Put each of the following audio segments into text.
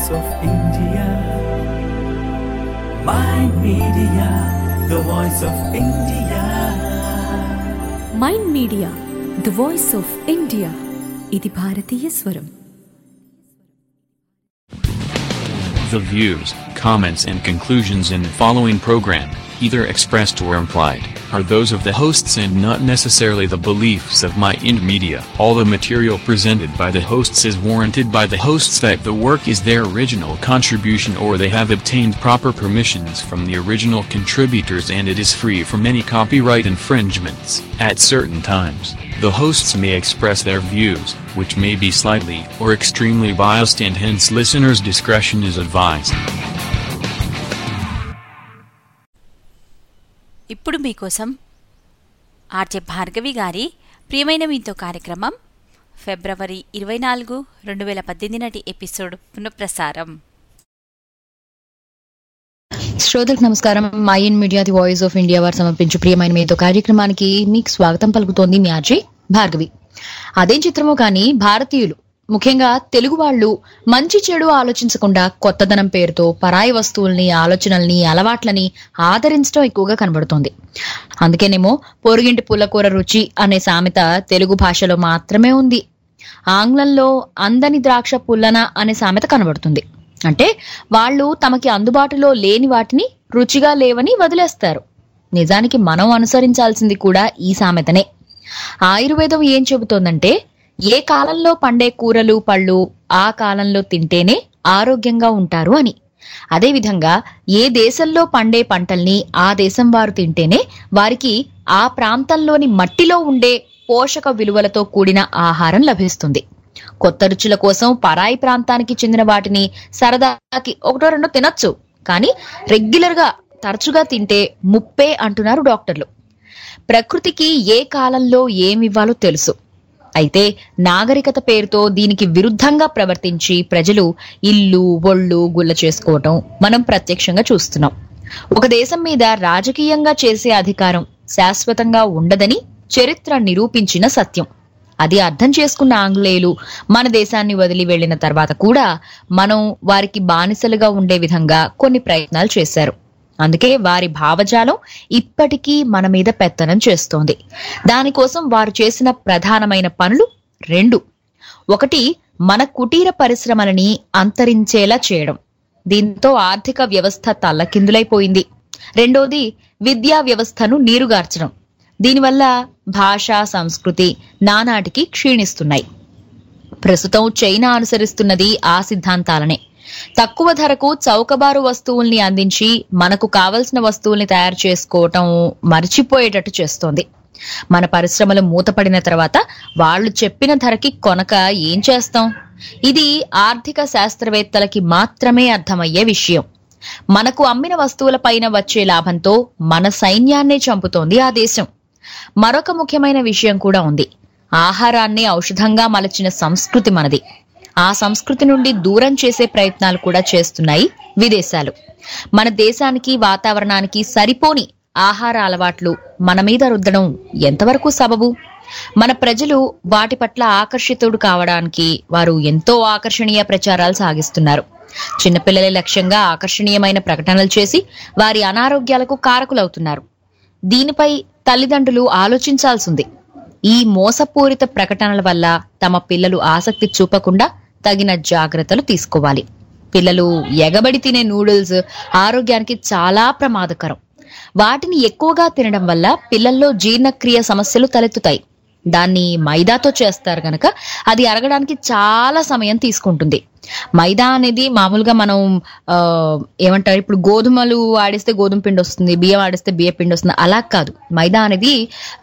voice of India. Mind Media, the voice of India. Mind Media the voice of India ఇది భారతీయ స్వరం The views, comments, and conclusions in the following program, either expressed or implied, are those of the hosts and not necessarily the beliefs of My Ind Media. All the material presented by the hosts is warranted by the hosts that the work is their original contribution or they have obtained proper permissions from the original contributors and it is free from any copyright infringements. At certain times, the hosts may express their views, which may be slightly or extremely biased and hence listeners' discretion is advised. ఇప్పుడు మీకోసం RJ Bhargavi గారి ప్రియమైన మీతో కార్యక్రమం ఫిబ్రవరి ఇరవై నాలుగు రెండు వేల పద్దెనిమిది నాటి ఎపిసోడ్ పునఃప్రసారం శ్రోతలకు నమస్కారం Mind Media the voice of India వారు సమర్పించు ప్రియమైన మీతో కార్యక్రమానికి మీకు స్వాగతం పలుకుతోంది మీ ఆర్జీ భార్గవి అదేం చిత్రమో కానీ భారతీయులు ముఖ్యంగా తెలుగు వాళ్ళు మంచి చెడు ఆలోచించకుండా కొత్తదనం పేరుతో పరాయి వస్తువుల్ని ఆలోచనల్ని అలవాట్లని ఆదరించడం ఎక్కువగా కనబడుతోంది అందుకేనేమో పొరుగింటి పుల్లకూర రుచి అనే సామెత తెలుగు భాషలో మాత్రమే ఉంది ఆంగ్లంలో అందని ద్రాక్ష పుల్లన అనే సామెత కనబడుతుంది అంటే వాళ్ళు తమకి అందుబాటులో లేని వాటిని రుచిగా లేవని వదిలేస్తారు నిజానికి మనం అనుసరించాల్సింది కూడా ఈ సామెతనే ఆయుర్వేదం ఏం చెబుతోందంటే ఏ కాలంలో పండే కూరలు పళ్ళు ఆ కాలంలో తింటేనే ఆరోగ్యంగా ఉంటారు అని అదేవిధంగా ఏ దేశంలో పండే పంటల్ని ఆ దేశం వారు తింటేనే వారికి ఆ ప్రాంతంలోని మట్టిలో ఉండే పోషక విలువలతో కూడిన ఆహారం లభిస్తుంది కొత్త రుచుల కోసం పరాయి ప్రాంతానికి చెందిన వాటిని సరదాకి ఒకటో రెండో తినొచ్చు కానీ రెగ్యులర్ గా తరచుగా తింటే ముప్పే అంటున్నారు డాక్టర్లు ప్రకృతికి ఏ కాలంలో ఏమివ్వాలో తెలుసు అయితే నాగరికత పేరుతో దీనికి విరుద్ధంగా ప్రవర్తించి ప్రజలు ఇల్లు ఒళ్ళు గుల్ల చేసుకోవటం మనం ప్రత్యక్షంగా చూస్తున్నాం ఒక దేశం మీద రాజకీయంగా చేసే అధికారం శాశ్వతంగా ఉండదని చరిత్ర నిరూపించిన సత్యం అది అర్థం చేసుకున్న ఆంగ్లేయులు మన దేశాన్ని వదిలి వెళ్లిన తర్వాత కూడా మనం వారికి బానిసలుగా ఉండే విధంగా కొన్ని ప్రయత్నాలు చేశారు అందుకే వారి భావజాలం ఇప్పటికీ మన మీద పెత్తనం చేస్తోంది దానికోసం వారు చేసిన ప్రధానమైన పనులు రెండు ఒకటి మన కుటీర పరిశ్రమలని అంతరించేలా చేయడం దీంతో ఆర్థిక వ్యవస్థ తల్లకిందులైపోయింది రెండోది విద్యా వ్యవస్థను నీరుగార్చడం దీనివల్ల భాష సంస్కృతి నానాటికి క్షీణిస్తున్నాయి ప్రస్తుతం చైనా అనుసరిస్తున్నది ఆ సిద్ధాంతాలనే తక్కువ ధరకు చౌకబారు వస్తువుల్ని అందించి మనకు కావలసిన వస్తువుల్ని తయారు చేసుకోవటం మర్చిపోయేటట్టు చేస్తోంది మన పరిశ్రమలు మూతపడిన తర్వాత వాళ్ళు చెప్పిన ధరకి కొనక ఏం చేస్తాం ఇది ఆర్థిక శాస్త్రవేత్తలకి మాత్రమే అర్థమయ్యే విషయం మనకు అమ్మిన వస్తువులపైన వచ్చే లాభంతో మన సైన్యాన్నే చంపుతోంది ఆ దేశం మరొక ముఖ్యమైన విషయం కూడా ఉంది ఆహారాన్ని ఔషధంగా మలచిన సంస్కృతి మనది ఆ సంస్కృతి నుండి దూరం చేసే ప్రయత్నాలు కూడా చేస్తున్నాయి విదేశాలు మన దేశానికి వాతావరణానికి సరిపోని ఆహార అలవాట్లు మన మీద రుద్దడం ఎంతవరకు సబబు మన ప్రజలు వాటి పట్ల ఆకర్షితుడు కావడానికి వారు ఎంతో ఆకర్షణీయ ప్రచారాలు సాగిస్తున్నారు చిన్నపిల్లల లక్ష్యంగా ఆకర్షణీయమైన ప్రకటనలు చేసి వారి అనారోగ్యాలకు కారకులవుతున్నారు దీనిపై తల్లిదండ్రులు ఆలోచించాల్సింది ఈ మోసపూరిత ప్రకటనల వల్ల తమ పిల్లలు ఆసక్తి చూపకుండా తగిన జాగ్రత్తలు తీసుకోవాలి పిల్లలు ఎగబడి తినే నూడిల్స్ ఆరోగ్యానికి చాలా ప్రమాదకరం వాటిని ఎక్కువగా తినడం వల్ల పిల్లల్లో జీర్ణక్రియ సమస్యలు తలెత్తుతాయి దాన్ని మైదాతో చేస్తారు గనక అది అరగడానికి చాలా సమయం తీసుకుంటుంది మైదా అనేది మామూలుగా మనం ఆ, ఏమంటారు ఇప్పుడు గోధుమలు ఆడిస్తే గోధుమ పిండి వస్తుంది బియ్యం ఆడిస్తే బియ్య పిండి వస్తుంది అలా కాదు మైదా అనేది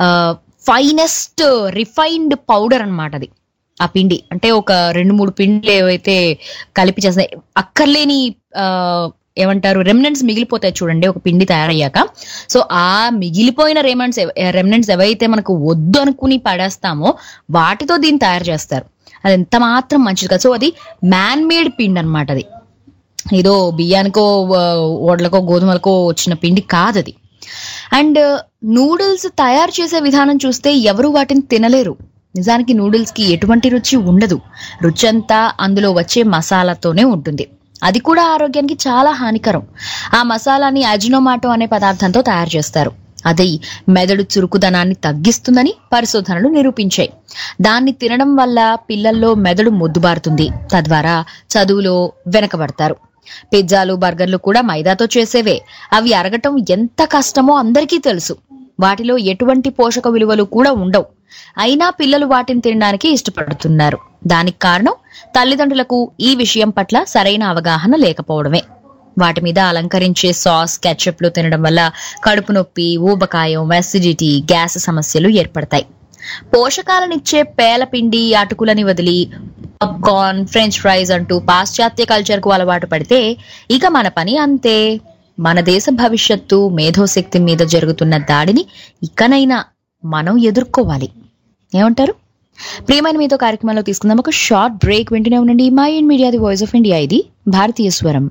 ఫైనెస్ట్ రిఫైన్డ్ పౌడర్ అన్నమాట అది ఆ పిండి అంటే ఒక రెండు మూడు పిండిలు ఏవైతే కలిపి చేస్తాయి అక్కర్లేని ఆ, ఏమంటారు రెమినెంట్స్ మిగిలిపోతాయి చూడండి ఒక పిండి తయారయ్యాక సో ఆ మిగిలిపోయిన రెమినెంట్స్ రెమినెంట్స్ ఏవైతే మనకు వద్దు అనుకుని పడేస్తామో వాటితో దీన్ని తయారు చేస్తారు అది ఎంత మాత్రం మంచిది కాదు సో అది మ్యాన్ మేడ్ పిండి అన్నమాట అది ఏదో బియ్యానికో ఆ, ఓట్లకో గోధుమలకో వచ్చిన పిండి కాదు అది అండ్ నూడిల్స్ తయారు చేసే విధానం చూస్తే ఎవరు వాటిని తినలేరు నిజానికి నూడిల్స్ కి ఎటువంటి రుచి ఉండదు రుచి అంతా అందులో వచ్చే మసాలాతోనే ఉంటుంది అది కూడా ఆరోగ్యానికి చాలా హానికరం ఆ మసాలాని అజినోమాటో అనే పదార్థంతో తయారు చేస్తారు అది మెదడు చురుకుదనాన్ని తగ్గిస్తుందని పరిశోధనలు నిరూపించాయి దాన్ని తినడం వల్ల పిల్లల్లో మెదడు మొద్దుబారుతుంది తద్వారా చదువులో వెనకబడతారు పిజ్జాలు బర్గర్లు కూడా మైదాతో చేసేవే అవి అరగటం ఎంత కష్టమో అందరికీ తెలుసు వాటిలో ఎటువంటి పోషక విలువలు కూడా ఉండవు అయినా పిల్లలు వాటిని తినడానికి ఇష్టపడుతున్నారు దానికి కారణం తల్లిదండ్రులకు ఈ విషయం పట్ల సరైన అవగాహన లేకపోవడమే వాటి మీద అలంకరించే సాస్ కెచప్లు తినడం వల్ల కడుపు నొప్పి ఊబకాయం అసిడిటీ గ్యాస్ సమస్యలు ఏర్పడతాయి పోషకాలనిచ్చే పేలపిండి అటుకులని వదిలి పాప్కార్న్ ఫ్రెంచ్ ఫ్రైస్ అంటూ పాశ్చాత్య కల్చర్ కు అలవాటు పడితే ఇక మన పని అంతే మన దేశ భవిష్యత్తు మేధోశక్తి మీద జరుగుతున్న దాడిని ఇకనైనా మనం ఎదుర్కోవాలి ఏమంటారు ప్రియమైన మీతో కార్యక్రమంలో తీసుకుందాం ఒక షార్ట్ బ్రేక్ వింటూనే ఉండండి Mind Media the voice of India ఇది భారతీయ స్వరం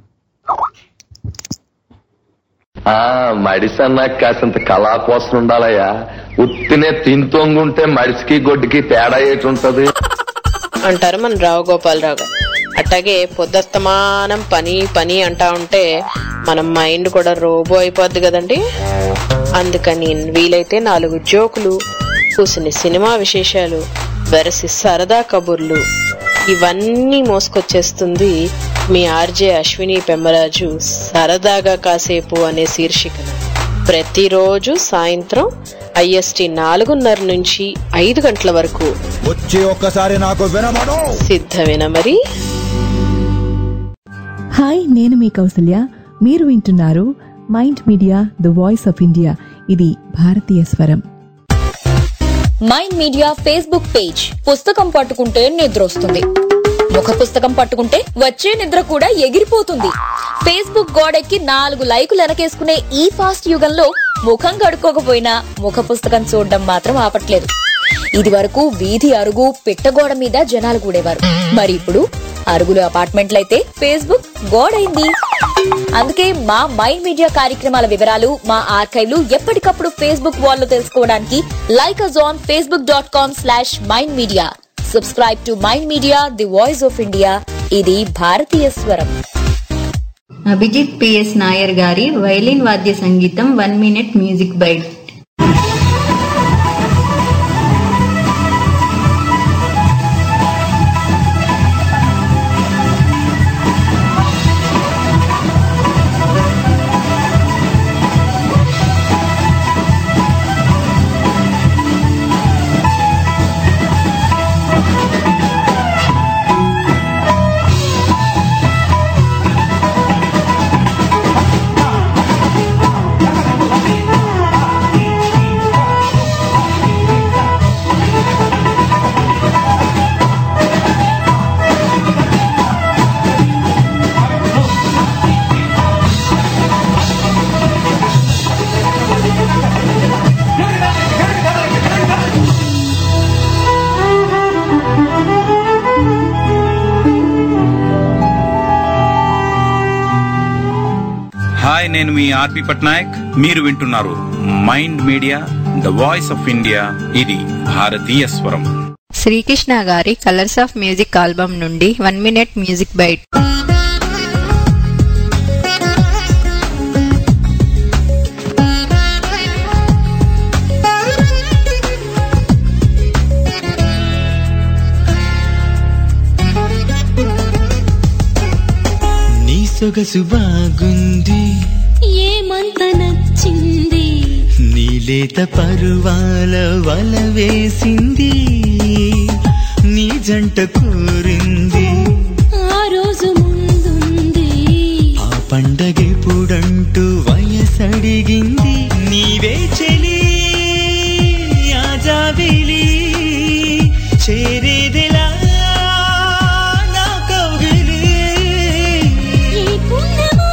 ఆ మడిసి అన్నాక కాసింత కళా కోసం ఉండాలయ్యా ఉత్తినే తింతొంగుంటే మడిసికి గొడ్డుకి తేడా ఏటి ఉంటది అంటారు మన రావు గోపాలరావు గారు అట్లాగే పొద్దస్తమానం పని పని అంటా ఉంటే మన మైండ్ కూడా రోబో అయిపోద్ది కదండి అందుకని వీలైతే నాలుగు జోకులు కూసిన సినిమా విశేషాలు వెరసి సరదా కబుర్లు ఇవన్నీ మోసుకొచ్చేస్తుంది మీ ఆర్జే అశ్విని పెమ్మరాజు సరదాగా కాసేపు అనే శీర్షికన ప్రతిరోజు సాయంత్రం ఐఎస్టి నాలుగున్నర నుంచి ఐదు గంటల వరకు వచ్చి ఒక్కసారి నాకు వినమను సిద్ధమేనా మరి హాయ్ నేను మీ కౌసల్య మీరు వింటున్నారు Mind Media the voice of India ఇది భారతీయ స్వరం మైండ్ మీడియా ఫేస్బుక్ పేజ్ పుస్తకం పట్టుకుంటే నిద్ర వస్తుంది ముఖ పుస్తకం పట్టుకుంటే వచ్చే నిద్ర కూడా ఎగిరిపోతుంది ఫేస్బుక్ గోడెక్కి నాలుగు లైకులు వెనకేసుకునే ఈ ఫాస్ట్ యుగంలో ముఖం కడుక్కోకపోయినా ముఖ పుస్తకం చూడడం మాత్రం ఆపట్లేదు ఇది వరకు వీధి అరుగు పిట్టగోడ మీద జనాలు కూడేవారు మరి ఇప్పుడు అరుగులు అపార్ట్మెంట్లయితే ఫేస్బుక్ గోడైంది అందుకే మా మైండ్ మీడియా కార్యక్రమాల వివరాలు మా ఆర్కైవ్లు ఎప్పటికప్పుడు ఫేస్బుక్ వాల్ లో తెలుసుకోవడానికి like us on Facebook dot com slash Mind Media subscribe to Mind Media the voice of India ఇది భారతీయ స్వరం అభిజిత్ పిఎస్ నాయర్ గారి వైలిన్ వాద్య సంగీతం one minute music bite hi నేను మీ ఆర్పి పట్నాయక్ మీరు వింటున్నారు Mind Media the voice of India ఇది భారతీయ స్వరం శ్రీకృష్ణ గారి కలర్స్ ఆఫ్ మ్యూజిక్ ఆల్బమ్ నుండి వన్ మినిట్ మ్యూజిక్ బైట్ నీ సొగసు బాగుంది ఏమంత నచ్చింది నీలేత పరువాల వల వేసింది నీ జంట కోరింది ఆ రోజు ముందుంది ఆ పండగెప్పుడంటూ వయసడిగింది నీవే చెలి ఆజాబిలి చేరేదెలా నా కౌగిలి ఈ పుణ్యమో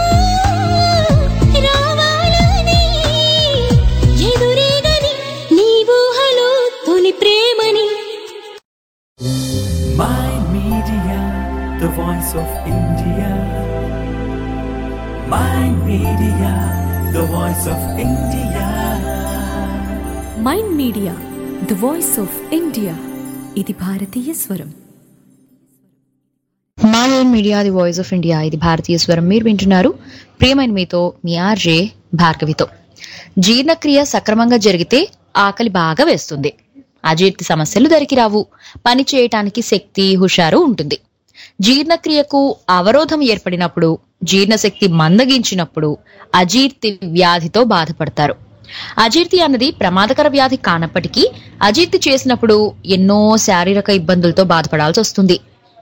రావాలని ఎదురేగని నీ ఊహలో తొలి ప్రేమని Mind Media, the voice of India. Mind Media, the voice of India. Mind Media the voice of India ఇది భారతీయ స్వరం my Mind Media the voice of India ఇది భారతీయ స్వరం మీరు వింటున్నారు ప్రియమైన మీతో మీ ఆర్జే భార్గవితో జీర్ణక్రియ సక్రమంగా జరిగితే ఆకలి బాగా వేస్తుంది అజీర్తి సమస్యలు దరికి రావు పని చేయటానికి శక్తి హుషారు ఉంటుంది జీర్ణక్రియకు అవరోధం ఏర్పడినప్పుడు జీర్ణశక్తి మందగించినప్పుడు అజీర్తి వ్యాధితో బాధపడతారు అజీర్తి అన్నది ప్రమాదకర వ్యాధి కానప్పటికీ అజీర్తి చేసినప్పుడు ఎన్నో శారీరక ఇబ్బందులతో బాధపడాల్సి వస్తుంది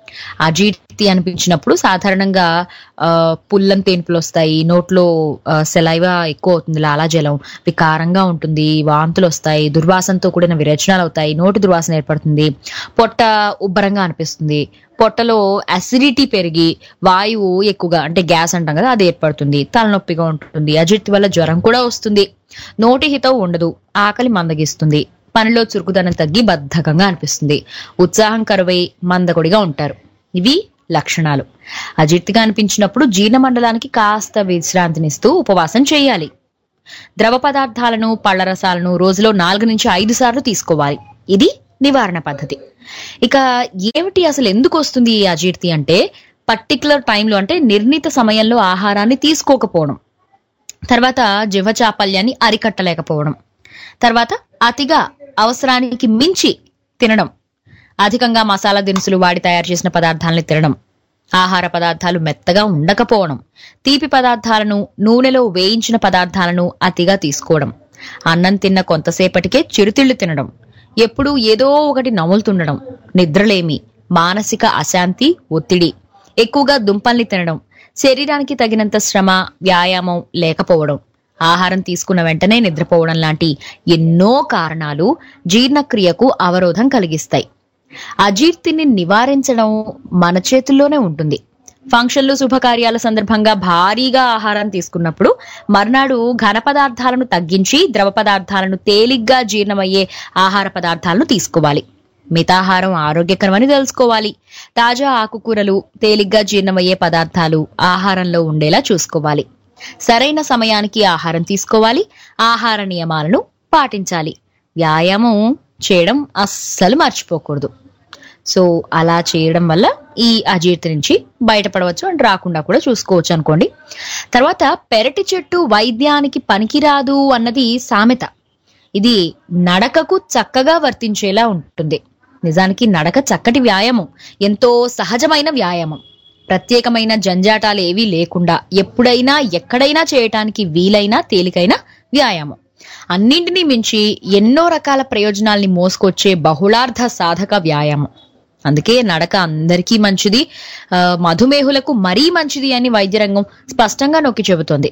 అజీర్తి అనిపించినప్పుడు సాధారణంగా ఆ, పుల్లం తేన్పులు వస్తాయి నోట్లో సెలైవా ఎక్కువ అవుతుంది లాలాజలం వికారంగా ఉంటుంది వాంతులు వస్తాయి దుర్వాసనతో కూడిన విరేచనాలు అవుతాయి నోటి దుర్వాసన ఏర్పడుతుంది పొట్ట ఉబ్బరంగా అనిపిస్తుంది పొట్టలో అసిడిటీ పెరిగి వాయువు ఎక్కువగా అంటే గ్యాస్ అంటాం కదా అది ఏర్పడుతుంది తలనొప్పిగా ఉంటుంది అజీర్తి వల్ల జ్వరం కూడా వస్తుంది నోటి హితం ఉండదు ఆకలి మందగిస్తుంది పనిలో చురుకుదనం తగ్గి బద్ధకంగా అనిపిస్తుంది ఉత్సాహం కరువై మందకొడిగా ఉంటారు ఇవి లక్షణాలు అజీర్తిగా అనిపించినప్పుడు జీర్ణ మండలానికి కాస్త విశ్రాంతినిస్తూ ఉపవాసం చేయాలి ద్రవ పదార్థాలను పళ్ళ రసాలను రోజులో నాలుగు నుంచి ఐదు సార్లు తీసుకోవాలి ఇది నివారణ పద్ధతి ఇక ఏమిటి అసలు ఎందుకు వస్తుంది ఈ అజీర్తి అంటే పర్టికులర్ టైంలో అంటే నిర్ణీత సమయంలో ఆహారాన్ని తీసుకోకపోవడం తర్వాత జిహ్వచాపల్యాన్ని అరికట్టలేకపోవడం తర్వాత అతిగా అవసరానికి మించి తినడం అధికంగా మసాలా దినుసులు వాడి తయారు చేసిన పదార్థాలను తినడం ఆహార పదార్థాలు మెత్తగా ఉండకపోవడం తీపి పదార్థాలను నూనెలో వేయించిన పదార్థాలను అతిగా తీసుకోవడం అన్నం తిన్న కొంతసేపటికే చిరుతిళ్లు తినడం ఎప్పుడూ ఏదో ఒకటి నములుతుండడం నిద్రలేమి మానసిక అశాంతి ఒత్తిడి ఎక్కువగా దుంపల్ని తినడం శరీరానికి తగినంత శ్రమ వ్యాయామం లేకపోవడం ఆహారం తీసుకున్న వెంటనే నిద్రపోవడం లాంటి ఎన్నో కారణాలు జీర్ణక్రియకు అవరోధం కలిగిస్తాయి అజీర్తిని నివారించడం మన చేతుల్లోనే ఉంటుంది ఫంక్షన్లు శుభకార్యాల సందర్భంగా భారీగా ఆహారం తీసుకున్నప్పుడు మర్నాడు ఘన పదార్థాలను తగ్గించి ద్రవ పదార్థాలను తేలిగ్గా జీర్ణమయ్యే ఆహార పదార్థాలను తీసుకోవాలి మితాహారం ఆరోగ్యకరమని తెలుసుకోవాలి తాజా ఆకుకూరలు తేలిగ్గా జీర్ణమయ్యే పదార్థాలు ఆహారంలో ఉండేలా చూసుకోవాలి సరైన సమయానికి ఆహారం తీసుకోవాలి ఆహార నియమాలను పాటించాలి వ్యాయామం చేయడం అస్సలు మర్చిపోకూడదు సో అలా చేయడం వల్ల ఈ అజీర్తి నుంచి బయటపడవచ్చు అండ్ రాకుండా కూడా చూసుకోవచ్చు అనుకోండి తర్వాత పెరటి చెట్టు వైద్యానికి పనికిరాదు అన్నది సామెత ఇది నడకకు చక్కగా వర్తించేలా ఉంటుంది నిజానికి నడక చక్కటి వ్యాయామం ఎంతో సహజమైన వ్యాయామం ప్రత్యేకమైన జంజాటాలు ఏవీ లేకుండా ఎప్పుడైనా ఎక్కడైనా చేయటానికి వీలైన తేలికైన వ్యాయామం అన్నింటినీ మించి ఎన్నో రకాల ప్రయోజనాల్ని మోసుకొచ్చే బహుళార్థ సాధక వ్యాయామం అందుకే నడక అందరికీ మంచిది ఆ, మధుమేహులకు మరీ మంచిది అని వైద్య రంగం స్పష్టంగా నొక్కి చెబుతోంది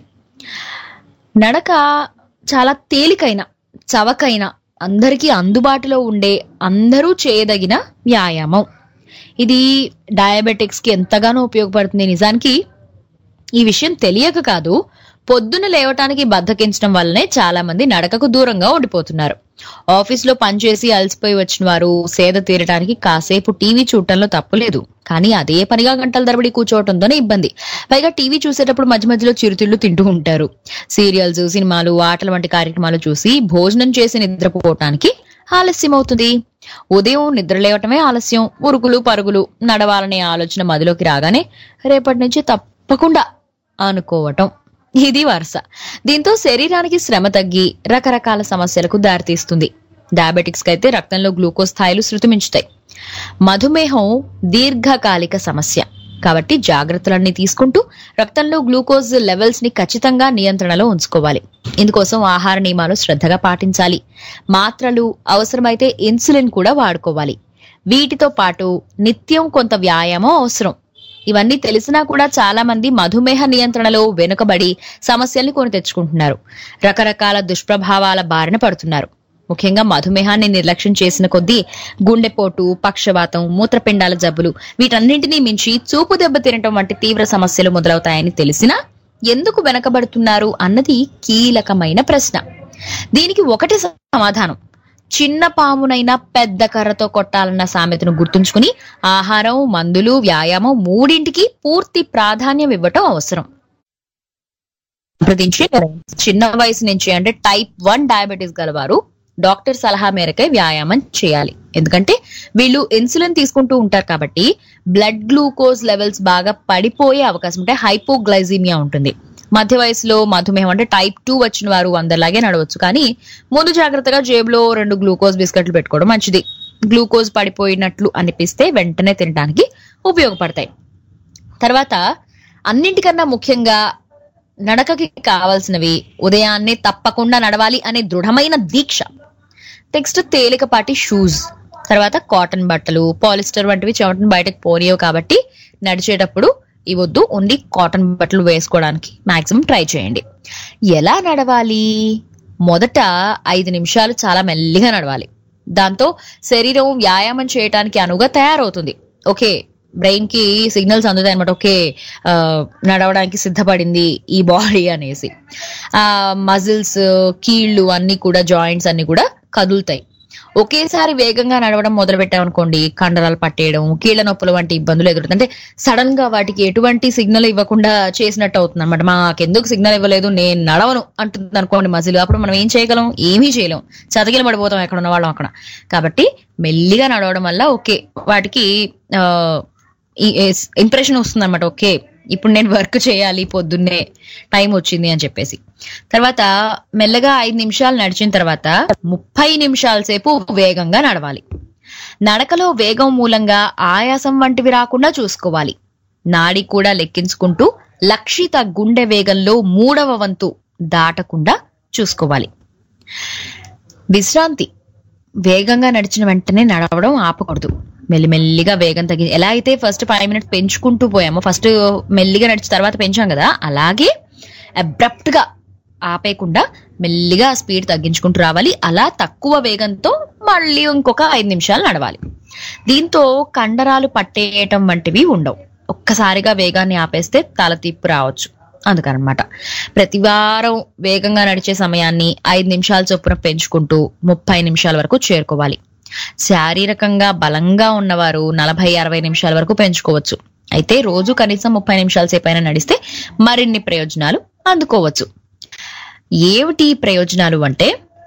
నడక చాలా తేలికైన చవకైన అందరికీ అందుబాటులో ఉండే అందరూ చేయదగిన వ్యాయామం ఇది డయాబెటిక్స్ కి ఎంతగానో ఉపయోగపడుతుంది నిజానికి ఈ విషయం తెలియక కాదు పొద్దున లేవటానికి బద్దకించడం వల్లనే చాలా మంది నడకకు దూరంగా ఉండిపోతున్నారు ఆఫీస్ లో పనిచేసి అలసిపోయి వచ్చిన వారు సేద తీరటానికి కాసేపు టీవీ చూడటంలో తప్పులేదు కానీ అదే పనిగా గంటల తరబడి కూర్చోవటంతోనే ఇబ్బంది పైగా టీవీ చూసేటప్పుడు మధ్య మధ్యలో చిరుతిళ్లు తింటూ ఉంటారు సీరియల్స్ సినిమాలు ఆటల వంటి కార్యక్రమాలు చూసి భోజనం చేసి నిద్రపోవటానికి ఆలస్యం అవుతుంది ఉదయం నిద్ర లేవటమే ఆలస్యం ఉరుకులు పరుగులు నడవాలనే ఆలోచన మదిలోకి రాగానే రేపటి నుంచి తప్పకుండా అనుకోవటం ఇది వరుస దీంతో శరీరానికి శ్రమ తగ్గి రకరకాల సమస్యలకు దారితీస్తుంది డయాబెటిక్స్ అయితే రక్తంలో గ్లూకోజ్ స్థాయిలు శృతిమించుతాయి మధుమేహం దీర్ఘకాలిక సమస్య కాబట్టి జాగ్రత్తలన్నీ తీసుకుంటూ రక్తంలో గ్లూకోజ్ లెవెల్స్ ని ఖచ్చితంగా నియంత్రణలో ఉంచుకోవాలి ఇందుకోసం ఆహార నియమాలు శ్రద్ధగా పాటించాలి మాత్రలు అవసరమైతే ఇన్సులిన్ కూడా వాడుకోవాలి వీటితో పాటు నిత్యం కొంత వ్యాయామం అవసరం ఇవన్నీ తెలిసినా కూడా చాలా మంది మధుమేహ నియంత్రణలో వెనుకబడి సమస్యల్ని కొని తెచ్చుకుంటున్నారు రకరకాల దుష్ప్రభావాల బారిన పడుతున్నారు ముఖ్యంగా మధుమేహాన్ని నిర్లక్ష్యం చేసిన కొద్దీ గుండెపోటు పక్షవాతం మూత్రపిండాల జబ్బులు వీటన్నింటినీ మించి చూపు దెబ్బ తినటం వంటి తీవ్ర సమస్యలు మొదలవుతాయని తెలిసినా ఎందుకు వెనకబడుతున్నారు అన్నది కీలకమైన ప్రశ్న దీనికి ఒకటే సమాధానం చిన్న పామునైనా పెద్ద కర్రతో కొట్టాలన్న సామెతను గుర్తుంచుకుని ఆహారం మందులు వ్యాయామం మూడింటికి పూర్తి ప్రాధాన్యం ఇవ్వటం అవసరం సంప్రదించి చిన్న వయసు నుంచి అంటే టైప్ వన్ డయాబెటీస్ గలవారు డాక్టర్ సలహా మేరకే వ్యాయామం చేయాలి ఎందుకంటే వీళ్ళు ఇన్సులిన్ తీసుకుంటూ ఉంటారు కాబట్టి బ్లడ్ గ్లూకోజ్ లెవెల్స్ బాగా పడిపోయే అవకాశం ఉంటే హైపోగ్లైజీమియా ఉంటుంది మధ్య వయసులో మధుమేహం అంటే టైప్ టూ వచ్చిన వారు అందరిలాగే నడవచ్చు కానీ ముందు జాగ్రత్తగా జేబులో రెండు గ్లూకోజ్ బిస్కెట్లు పెట్టుకోవడం మంచిది గ్లూకోజ్ పడిపోయినట్లు అనిపిస్తే వెంటనే తినడానికి ఉపయోగపడతాయి తర్వాత అన్నింటికన్నా ముఖ్యంగా నడకకి కావాల్సినవి ఉదయాన్నే తప్పకుండా నడవాలి అనే దృఢమైన దీక్ష నెక్స్ట్ తేలికపాటి షూస్ తర్వాత కాటన్ బట్టలు పాలిస్టర్ వంటివి చెమటను బయటకు పోనీయవు కాబట్టి నడిచేటప్పుడు ఈ వద్దు ఓన్లీ కాటన్ బట్టలు వేసుకోవడానికి మాక్సిమం ట్రై చేయండి ఎలా నడవాలి మొదట ఐదు నిమిషాలు చాలా మెల్లిగా నడవాలి దాంతో శరీరం వ్యాయామం చేయడానికి అనువుగా తయారవుతుంది ఓకే బ్రెయిన్ కి సిగ్నల్స్ అందుతాయి అనమాట ఓకే ఆ, నడవడానికి సిద్ధపడింది ఈ బాడీ అనేసి ఆ మజిల్స్ కీళ్ళు అన్ని కూడా జాయింట్స్ అన్ని కూడా కదులుతాయి ఒకేసారి వేగంగా నడవడం మొదలు పెట్టామనుకోండి కండరాలు పట్టేయడం కీళ్ళ నొప్పుల వంటి ఇబ్బందులు ఎదురుతాయి అంటే సడన్ గా వాటికి ఎటువంటి సిగ్నల్ ఇవ్వకుండా చేసినట్టు అవుతుంది అనమాట మాకెందుకు సిగ్నల్ ఇవ్వలేదు నేను నడవను అంటుంది అనుకోండి మజిల్ అప్పుడు మనం ఏం చేయగలం ఏమీ చేయలేం చతకిల పడిపోతాం ఎక్కడ ఉన్న వాళ్ళం అక్కడ కాబట్టి మెల్లిగా నడవడం వల్ల ఓకే వాటికి ఆ, ఇంప్రెషన్ వస్తుంది అనమాట ఓకే ఇప్పుడు నేను వర్క్ చేయాలి పొద్దున్నే టైం వచ్చింది అని చెప్పేసి తర్వాత మెల్లగా ఐదు నిమిషాలు నడిచిన తర్వాత ముప్పై నిమిషాల సేపు వేగంగా నడవాలి నడకలో వేగం మూలంగా ఆయాసం వంటివి రాకుండా చూసుకోవాలి నాడి కూడా లెక్కించుకుంటూ లక్షిత గుండె వేగంలో మూడవ వంతు దాటకుండా చూసుకోవాలి విశ్రాంతి వేగంగా నడిచిన వెంటనే నడవడం ఆపకూడదు మెల్లిమెల్లిగా వేగం తగ్గి ఎలా అయితే ఫస్ట్ ఫైవ్ మినిట్స్ పెంచుకుంటూ పోయామో ఫస్ట్ మెల్లిగా నడిచిన తర్వాత పెంచాం కదా అలాగే అబ్రప్ట్ గా ఆపేయకుండా మెల్లిగా స్పీడ్ తగ్గించుకుంటూ రావాలి అలా తక్కువ వేగంతో మళ్ళీ ఇంకొక ఐదు నిమిషాలు నడవాలి దీంతో కండరాలు పట్టేయటం వంటివి ఉండవు ఒక్కసారిగా వేగాన్ని ఆపేస్తే తల తిప్పు రావచ్చు అందుకనమాట ప్రతి వారం వేగంగా నడిచే సమయాన్ని ఐదు నిమిషాల చొప్పున పెంచుకుంటూ ముప్పై నిమిషాల వరకు చేరుకోవాలి శారీరకంగా బలంగా ఉన్నవారు నలభై అరవై నిమిషాల వరకు పెంచుకోవచ్చు అయితే రోజు కనీసం ముప్పై నిమిషాల సేపైనా నడిస్తే మరిన్ని ప్రయోజనాలు అందుకోవచ్చు ఏమిటి ఈ ప్రయోజనాలు అంటే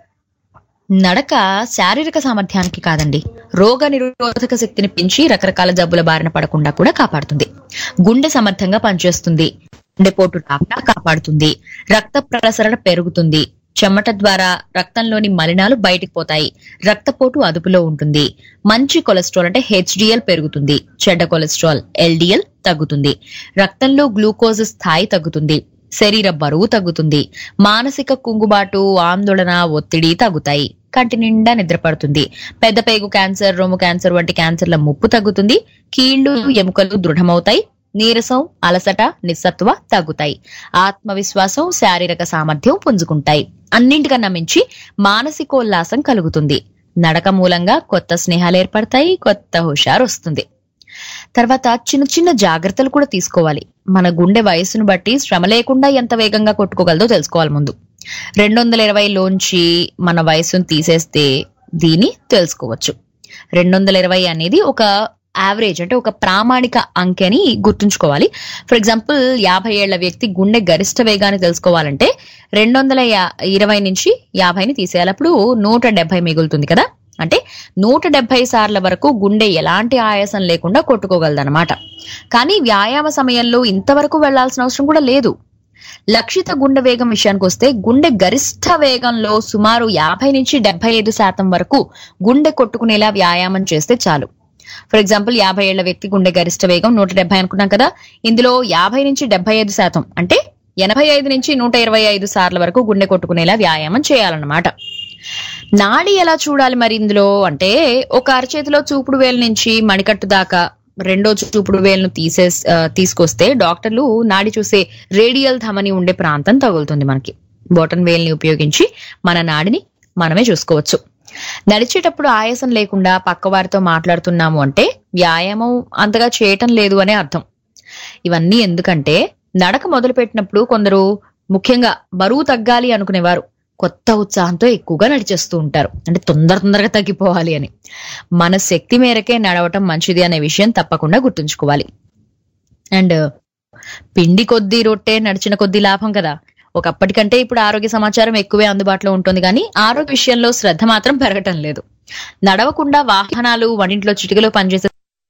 నడక శారీరక సామర్థ్యానికి కాదండి రోగ నిరోధక శక్తిని పెంచి రకరకాల జబ్బుల బారిన పడకుండా కూడా కాపాడుతుంది గుండె సమర్థంగా పనిచేస్తుంది గుండెపోటు రాకుండా కాపాడుతుంది రక్త ప్రసరణ పెరుగుతుంది చెమట ద్వారా రక్తంలోని మలినాలు బయటికి పోతాయి రక్తపోటు అదుపులో ఉంటుంది మంచి కొలెస్ట్రాల్ అంటే హెచ్డిఎల్ పెరుగుతుంది చెడ్డ కొలెస్ట్రాల్ ఎల్డిఎల్ తగ్గుతుంది రక్తంలో గ్లూకోజ్ స్థాయి తగ్గుతుంది శరీర బరువు తగ్గుతుంది మానసిక కుంగుబాటు ఆందోళన ఒత్తిడి తగ్గుతాయి కంటి నిండా నిద్రపడుతుంది పెద్ద పేగు క్యాన్సర్ రొమ్ము క్యాన్సర్ వంటి క్యాన్సర్ల ముప్పు తగ్గుతుంది కీళ్లు ఎముకలు దృఢమవుతాయి నీరసం అలసట నిస్సత్వ తగ్గుతాయి ఆత్మవిశ్వాసం శారీరక సామర్థ్యం పుంజుకుంటాయి అన్నింటికన్నా మించి మానసికోల్లాసం కలుగుతుంది నడక మూలంగా కొత్త స్నేహాలు ఏర్పడతాయి కొత్త హుషారు వస్తుంది తర్వాత చిన్న చిన్న జాగ్రత్తలు కూడా తీసుకోవాలి మన గుండె వయసును బట్టి శ్రమ లేకుండా ఎంత వేగంగా కొట్టుకోగలదో తెలుసుకోవాలి ముందు రెండు వందల ఇరవైలోంచి మన వయసును తీసేస్తే దీన్ని తెలుసుకోవచ్చు రెండు వందల ఇరవై అనేది ఒక యావరేజ్ అంటే ఒక ప్రామాణిక అంకె అని గుర్తుంచుకోవాలి ఫర్ ఎగ్జాంపుల్ యాభై ఏళ్ల వ్యక్తి గుండె గరిష్ట వేగాన్ని తెలుసుకోవాలంటే రెండు వందల యా- ఇరవై నుంచి యాభైని తీసేయాలి అప్పుడు నూట డెబ్బై మిగులుతుంది కదా అంటే నూట డెబ్బై సార్ల వరకు గుండె ఎలాంటి ఆయాసం లేకుండా కొట్టుకోగలదన్నమాట కానీ వ్యాయామ సమయంలో ఇంతవరకు వెళ్లాల్సిన అవసరం కూడా లేదు లక్షిత గుండె వేగం విషయానికి వస్తే గుండె గరిష్ట వేగంలో సుమారు యాభై నుంచి డెబ్బై ఐదు శాతం వరకు గుండె కొట్టుకునేలా వ్యాయామం చేస్తే చాలు ఫర్ ఎగ్జాంపుల్ యాభై ఏళ్ల వ్యక్తి గుండె గరిష్ట వేగం నూట డెబ్బై అనుకున్నాం కదా ఇందులో యాభై నుంచి డెబ్బై ఐదు శాతం అంటే ఎనభై ఐదు నుంచి నూట ఇరవై ఐదు సార్ల వరకు గుండె కొట్టుకునేలా వ్యాయామం చేయాలన్నమాట నాడి ఎలా చూడాలి మరి ఇందులో అంటే ఒక అరచేతిలో చూపుడు వేలు నుంచి మణికట్టు దాకా రెండో చూపుడు వేలును తీసే ఆ, తీసుకొస్తే డాక్టర్లు నాడి చూసే రేడియల్ ధమని ఉండే ప్రాంతం తగులుతుంది మనకి బోటన్ వేల్ని ఉపయోగించి మన నాడిని మనమే చూసుకోవచ్చు నడిచేటప్పుడు ఆయాసం లేకుండా పక్క వారితో మాట్లాడుతున్నాము అంటే వ్యాయామం అంతగా చేయటం లేదు అనే అర్థం ఇవన్నీ ఎందుకంటే నడక మొదలు పెట్టినప్పుడు కొందరు ముఖ్యంగా బరువు తగ్గాలి అనుకునేవారు కొత్త ఉత్సాహంతో ఎక్కువగా నడిచేస్తూ ఉంటారు అంటే తొందర తొందరగా తగ్గిపోవాలి అని మన శక్తి మేరకే నడవటం మంచిది అనే విషయం తప్పకుండా గుర్తుంచుకోవాలి అండ్ పిండి కొద్దీ రొట్టె నడిచిన కొద్దీ లాభం కదా ఒకప్పటికంటే ఇప్పుడు ఆరోగ్య సమాచారం ఎక్కువే అందుబాటులో ఉంటుంది కానీ ఆరోగ్య విషయంలో శ్రద్ధ మాత్రం పెరగటం లేదు నడవకుండా వాహనాలు వంటింట్లో చిటికలో పనిచేసే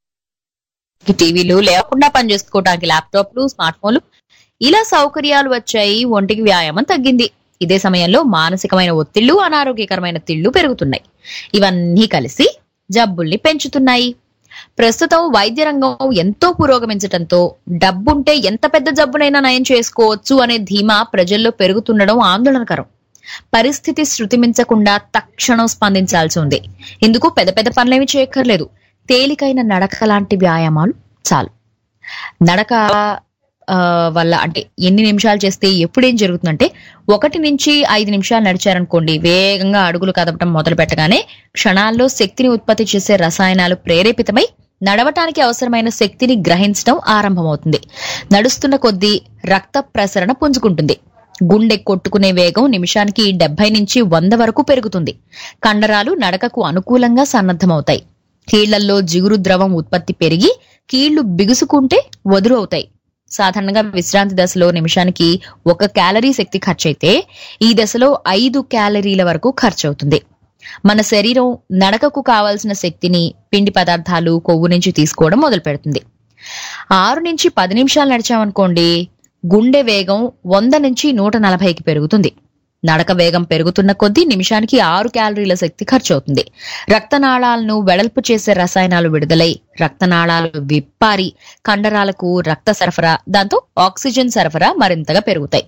టీవీలు లేకుండా పనిచేసుకోవడానికి ల్యాప్టాప్లు స్మార్ట్ ఫోన్లు ఇలా సౌకర్యాలు వచ్చాయి ఒంటికి వ్యాయామం తగ్గింది ఇదే సమయంలో మానసికమైన ఒత్తిళ్లు అనారోగ్యకరమైన తిళ్లు పెరుగుతున్నాయి ఇవన్నీ కలిసి జబ్బుల్ని పెంచుతున్నాయి ప్రస్తుతం వైద్య రంగం ఎంతో పురోగమించటంతో డబ్బుంటే ఎంత పెద్ద జబ్బునైనా నయం చేసుకోవచ్చు అనే ధీమా ప్రజల్లో పెరుగుతుండడం ఆందోళనకరం పరిస్థితి శృతిమించకుండా తక్షణం స్పందించాల్సి ఉంది ఇందుకు పెద్ద పెద్ద పనులేమి చేయక్కర్లేదు తేలికైన నడక లాంటి వ్యాయామాలు చాలు నడక ఆ, వల్ల అంటే ఎన్ని నిమిషాలు చేస్తే ఎప్పుడు ఏం జరుగుతుందంటే ఒకటి నుంచి ఐదు నిమిషాలు నడిచారనుకోండి వేగంగా అడుగులు కదపటం మొదలు పెట్టగానే క్షణాల్లో శక్తిని ఉత్పత్తి చేసే రసాయనాలు ప్రేరేపితమై నడవటానికి అవసరమైన శక్తిని గ్రహించడం ఆరంభమవుతుంది నడుస్తున్న కొద్దీ రక్త ప్రసరణ పుంజుకుంటుంది గుండె కొట్టుకునే వేగం నిమిషానికి డెబ్బై నుంచి వంద వరకు పెరుగుతుంది కండరాలు నడకకు అనుకూలంగా సన్నద్ధమవుతాయి కీళ్లల్లో జిగురు ద్రవం ఉత్పత్తి పెరిగి కీళ్లు బిగుసుకుంటే వదురు అవుతాయి సాధారణంగా విశ్రాంతి దశలో నిమిషానికి ఒక క్యాలరీ శక్తి ఖర్చయితే ఈ దశలో ఐదు క్యాలరీల వరకు ఖర్చవుతుంది మన శరీరం నడకకు కావాల్సిన శక్తిని పిండి పదార్థాలు కొవ్వు నుంచి తీసుకోవడం మొదలు పెడుతుంది ఆరు నుంచి పది నిమిషాలు నడిచామనుకోండి గుండె వేగం వంద నుంచి నూట నలభైకి పెరుగుతుంది నడక వేగం పెరుగుతున్న కొద్దీ నిమిషానికి ఆరు క్యాలరీల శక్తి ఖర్చు అవుతుంది రక్తనాళాలను వెడల్పు చేసే రసాయనాలు విడుదలై రక్తనాళాలు విప్పారి కండరాలకు రక్త సరఫరా దాంతో ఆక్సిజన్ సరఫరా మరింతగా పెరుగుతాయి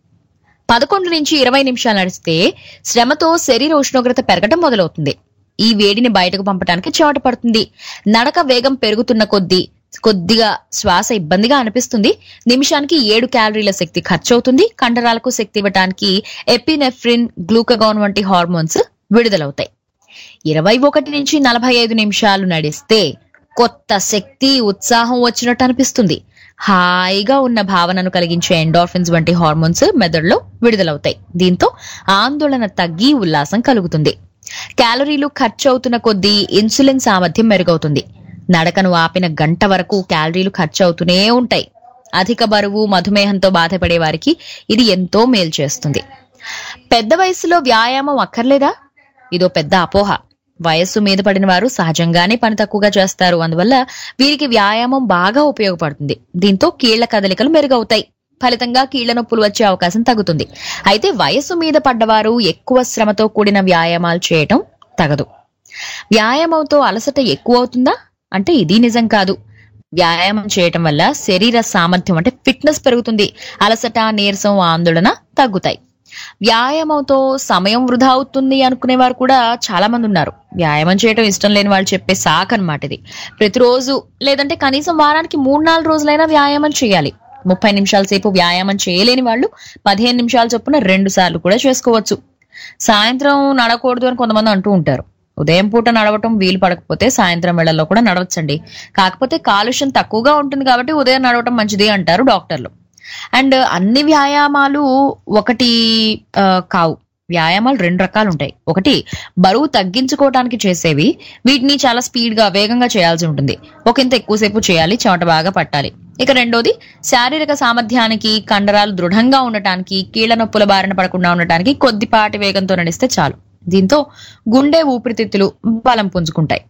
పదకొండు నుంచి ఇరవై నిమిషాలు నడిస్తే శ్రమతో శరీర ఉష్ణోగ్రత పెరగడం మొదలవుతుంది ఈ వేడిని బయటకు పంపడానికి చెమట పడుతుంది నడక వేగం పెరుగుతున్న కొద్దీ కొద్దిగా శ్వాస ఇబ్బందిగా అనిపిస్తుంది నిమిషానికి ఏడు క్యాలరీల శక్తి ఖర్చు అవుతుంది కండరాలకు శక్తి ఇవ్వడానికి ఎపినెఫ్రిన్ గ్లూకగాన్ వంటి హార్మోన్స్ విడుదలవుతాయి ఇరవై ఒకటి నుంచి నలభై ఐదు నిమిషాలు నడిస్తే కొత్త శక్తి ఉత్సాహం వచ్చినట్టు అనిపిస్తుంది హాయిగా ఉన్న భావనను కలిగించే ఎండార్ఫిన్స్ వంటి హార్మోన్స్ మెదడులో విడుదలవుతాయి దీంతో ఆందోళన తగ్గి ఉల్లాసం కలుగుతుంది క్యాలరీలు ఖర్చు అవుతున్న కొద్దీ ఇన్సులిన్ సామర్థ్యం మెరుగవుతుంది నడకను ఆపిన గంట వరకు క్యాలరీలు ఖర్చు అవుతూనే ఉంటాయి అధిక బరువు మధుమేహంతో బాధపడే వారికి ఇది ఎంతో మేలు చేస్తుంది పెద్ద వయసులో వ్యాయామం అక్కర్లేదా ఇదో పెద్ద అపోహ వయస్సు మీద పడిన వారు సహజంగానే పని తక్కువగా చేస్తారు అందువల్ల వీరికి వ్యాయామం బాగా ఉపయోగపడుతుంది దీంతో కీళ్ల కదలికలు మెరుగవుతాయి ఫలితంగా కీళ్ల నొప్పులు వచ్చే అవకాశం తగ్గుతుంది అయితే వయస్సు మీద పడ్డవారు ఎక్కువ శ్రమతో కూడిన వ్యాయామాలు చేయటం తగదు వ్యాయామంతో అలసట ఎక్కువ అవుతుందా అంటే ఇది నిజం కాదు వ్యాయామం చేయటం వల్ల శరీర సామర్థ్యం అంటే ఫిట్నెస్ పెరుగుతుంది అలసట నీరసం ఆందోళన తగ్గుతాయి వ్యాయామంతో సమయం వృధా అవుతుంది అనుకునేవారు కూడా చాలా మంది ఉన్నారు వ్యాయామం చేయడం ఇష్టం లేని వాళ్ళు చెప్పే సాక్ అన్నమాట ఇది ప్రతిరోజు లేదంటే కనీసం వారానికి మూడు నాలుగు రోజులైనా వ్యాయామం చేయాలి ముప్పై నిమిషాల సేపు వ్యాయామం చేయలేని వాళ్ళు పదిహేను నిమిషాల చొప్పున రెండు సార్లు కూడా చేసుకోవచ్చు సాయంత్రం నడకూడదు అని కొంతమంది అంటూ ఉంటారు ఉదయం పూట నడవటం వీలు పడకపోతే సాయంత్రం వేళల్లో కూడా నడవచ్చండి కాకపోతే కాలుష్యం తక్కువగా ఉంటుంది కాబట్టి ఉదయం నడవటం మంచిది అంటారు డాక్టర్లు అండ్ అన్ని వ్యాయామాలు ఒకటి ఆ, కావు వ్యాయామాలు రెండు రకాలు ఉంటాయి ఒకటి బరువు తగ్గించుకోవడానికి చేసేవి వీటిని చాలా స్పీడ్ గా వేగంగా చేయాల్సి ఉంటుంది ఒక ఇంత ఎక్కువసేపు చేయాలి చెమట బాగా పట్టాలి ఇక రెండోది శారీరక సామర్థ్యానికి కండరాలు దృఢంగా ఉండటానికి కీళ్ల నొప్పుల బారిన పడకుండా ఉండటానికి కొద్దిపాటి వేగంతో నడిస్తే చాలు దీంతో గుండె ఊపిరితిత్తులు బలం పుంజుకుంటాయి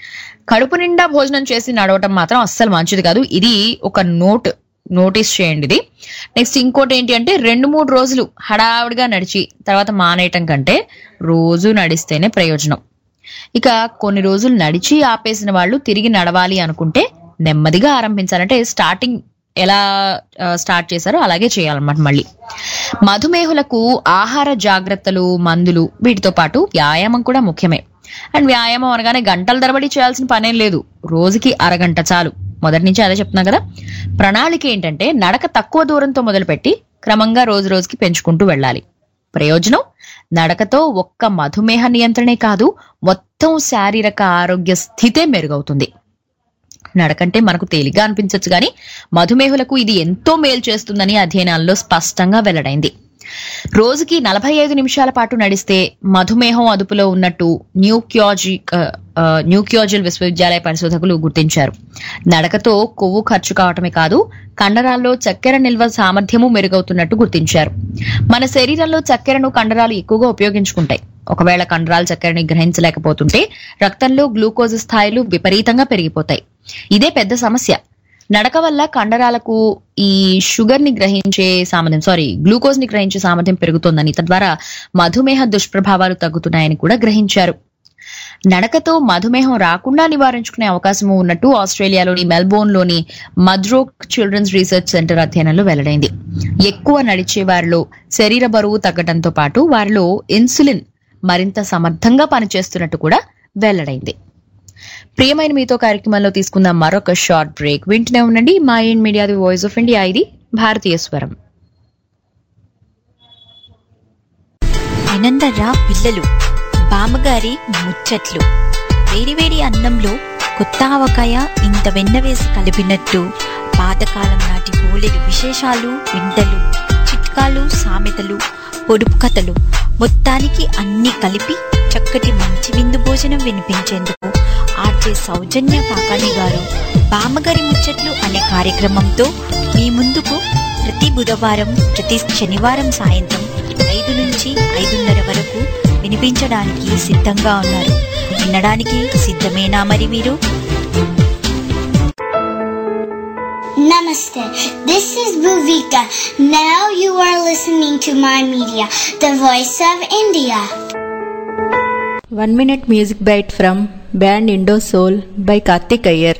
కడుపు నిండా భోజనం చేసి నడవటం మాత్రం అస్సలు మంచిది కాదు ఇది ఒక నోట్ నోటీస్ చేయండి ఇది నెక్స్ట్ ఇంకోటి ఏంటి అంటే రెండు మూడు రోజులు హడావిడిగా నడిచి తర్వాత మానేయటం కంటే రోజు నడిస్తేనే ప్రయోజనం ఇక కొన్ని రోజులు నడిచి ఆపేసిన వాళ్ళు తిరిగి నడవాలి అనుకుంటే నెమ్మదిగా ఆరంభించాలంటే స్టార్టింగ్ ఎలా ఆ, స్టార్ట్ చేశారో అలాగే చేయాలన్నమాట మళ్ళీ మధుమేహులకు ఆహార జాగ్రత్తలు మందులు వీటితో పాటు వ్యాయామం కూడా ముఖ్యమే అండ్ వ్యాయామం అనగానే గంటల తరబడి చేయాల్సిన పనేం లేదు రోజుకి అరగంట చాలు మొదటి నుంచి అదే చెప్తున్నా కదా ప్రణాళిక ఏంటంటే నడక తక్కువ దూరంతో మొదలుపెట్టి క్రమంగా రోజు రోజుకి పెంచుకుంటూ వెళ్ళాలి ప్రయోజనం నడకతో ఒక్క మధుమేహ నియంత్రణే కాదు మొత్తం శారీరక ఆరోగ్య స్థితే మెరుగవుతుంది నడకంటే మనకు తేలిగ్గా అనిపించవచ్చు కానీ మధుమేహులకు ఇది ఎంతో మేలు చేస్తుందని అధ్యయనాల్లో స్పష్టంగా వెల్లడైంది రోజుకి నలభై ఐదు నిమిషాల పాటు నడిస్తే మధుమేహం అదుపులో ఉన్నట్టు న్యూక్యాజీ ఆ, న్యూక్యాజిల్ విశ్వవిద్యాలయ పరిశోధకులు గుర్తించారు నడకతో కొవ్వు ఖర్చు కావటమే కాదు కండరాల్లో చక్కెర నిల్వ సామర్థ్యము మెరుగవుతున్నట్టు గుర్తించారు మన శరీరంలో చక్కెరను కండరాలు ఎక్కువగా ఉపయోగించుకుంటాయి ఒకవేళ కండరాల చక్కెరని గ్రహించలేకపోతుంటే రక్తంలో గ్లూకోజ్ స్థాయిలు విపరీతంగా పెరిగిపోతాయి ఇదే పెద్ద సమస్య నడక వల్ల కండరాలకు ఈ షుగర్ ని గ్రహించే సామర్థ్యం సారీ గ్లూకోజ్ ని గ్రహించే సామర్థ్యం పెరుగుతోందని తద్వారా మధుమేహ దుష్ప్రభావాలు తగ్గుతున్నాయని కూడా గ్రహించారు నడకతో మధుమేహం రాకుండా నివారించుకునే అవకాశం ఉన్నట్టు ఆస్ట్రేలియాలోని మెల్బోర్న్ లోని మద్రోక్ చిల్డ్రన్స్ రీసెర్చ్ సెంటర్ అధ్యయనంలో వెల్లడైంది ఎక్కువ నడిచే వారిలో శరీర బరువు తగ్గడంతో పాటు వారిలో ఇన్సులిన్ మరింత సమర్థంగా పనిచేస్తున్నట్టు కూడా వెల్లడైంది ప్రియమైన మీతో కార్యక్రమంలో తీసుకున్న మరొక షార్ట్ బ్రేక్ వింటూనే ఉండండి Mind Media the voice of India ఇది భారతీయ స్వరం వినందర్రా పిల్లలు బామ్మగారి ముచ్చట్లు వేడివేడి అన్నంలో కొత్త ఆవకాయ ఇంత వెన్న వేసి కలిపినట్టు పాతకాలం నాటి బోలెడు విశేషాలు వింతలు చిట్కాలు సామెతలు పొడుపు కథలు మొత్తానికి అన్ని కలిపి చక్కటి మంచి విందు భోజనం వినిపించేందుకు ఆర్జే సౌజన్య కాకాణి గారు బామ్మగారి ముచ్చట్లు అనే కార్యక్రమంతో మీ ముందుకు ప్రతి బుధవారం ప్రతి శనివారం సాయంత్రం ఐదు నుంచి ఐదున్నర వరకు వినిపించడానికి సిద్ధంగా ఉన్నారు వినడానికి సిద్ధమేనా మరి మీరు Namaste. This is Bhuvika. Now you are listening to my media, the voice of India. One minute music bite from band Indo Soul by Karthik Iyer.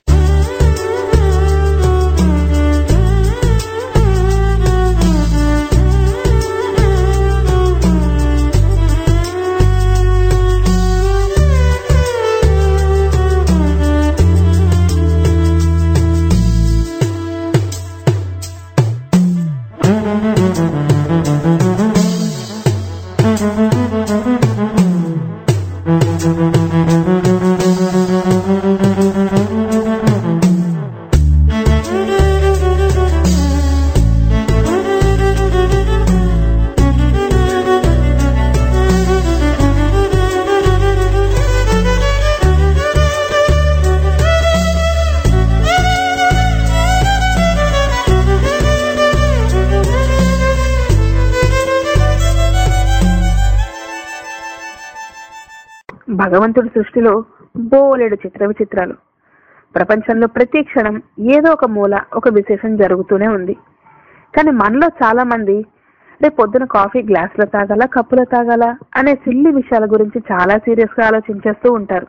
భగవంతుడి సృష్టిలో బోలెడు చిత్ర విచిత్రాలు ప్రపంచంలో ప్రతి క్షణం ఏదో ఒక మూల ఒక విశేషం జరుగుతూనే ఉంది కానీ మనలో చాలా మంది రేపు పొద్దున కాఫీ గ్లాసులో తాగాల కప్పులో తాగాల అనే సిల్లి విషయాల గురించి చాలా సీరియస్ గా ఆలోచించేస్తూ ఉంటారు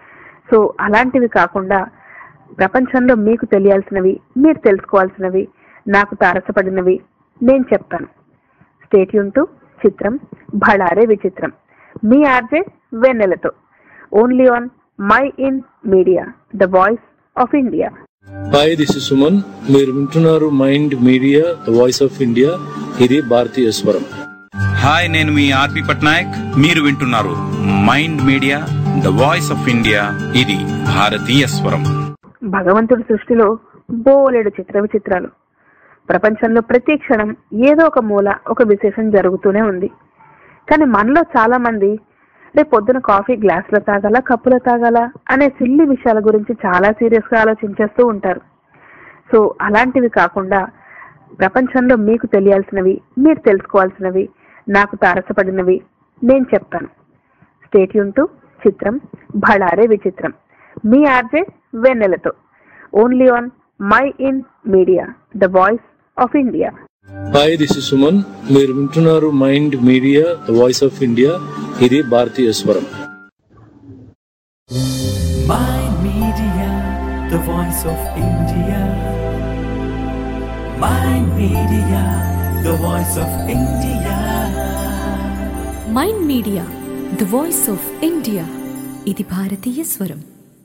సో అలాంటివి కాకుండా ప్రపంచంలో మీకు తెలియాల్సినవి మీరు తెలుసుకోవాల్సినవి నాకు తారసపడినవి నేను చెప్తాను స్టేట్యూన్ టు చిత్రం భళారే విచిత్రం మీ ఆర్జే వెన్నెలతో only on Mind Media the voice of India hi this is Suman మీరు వింటున్నారు Mind Media the voice of India ఇది భారతీయ స్వరం హాయ్ నేను మీ ఆర్పి పట్నాయక్ మీరు వింటున్నారు Mind Media the voice of India ఇది భారతీయ స్వరం భగవంతుడి సృష్టిలో బోలెడు చిత్ర విచిత్రాలు ప్రపంచంలో ప్రతి క్షణం ఏదో ఒక మూల ఒక విశేషం జరుగుతూనే ఉంది కానీ మనలో చాలా మంది రేపు పొద్దున కాఫీ గ్లాసులో తాగాల కప్పులో తాగాల అనే సిల్లి విషయాల గురించి చాలా సీరియస్ గా ఆలోచించేస్తూ ఉంటారు సో అలాంటివి కాకుండా ప్రపంచంలో మీకు తెలియాల్సినవి మీరు తెలుసుకోవాల్సినవి నాకు తారసపడినవి నేను చెప్తాను స్టేట్యూన్ టు చిత్రం భళారే విచిత్రం మీ ఆర్జే వెన్నెలతో only on Mind Media the voice of India hi this is Suman మీరు వింటున్నారు Mind Media the voice of India ఇది భారతీయ స్వరం Mind Media, the voice of India. Mind Media, the voice of India. Mind Media the voice of India ఇది భారతీయ స్వరం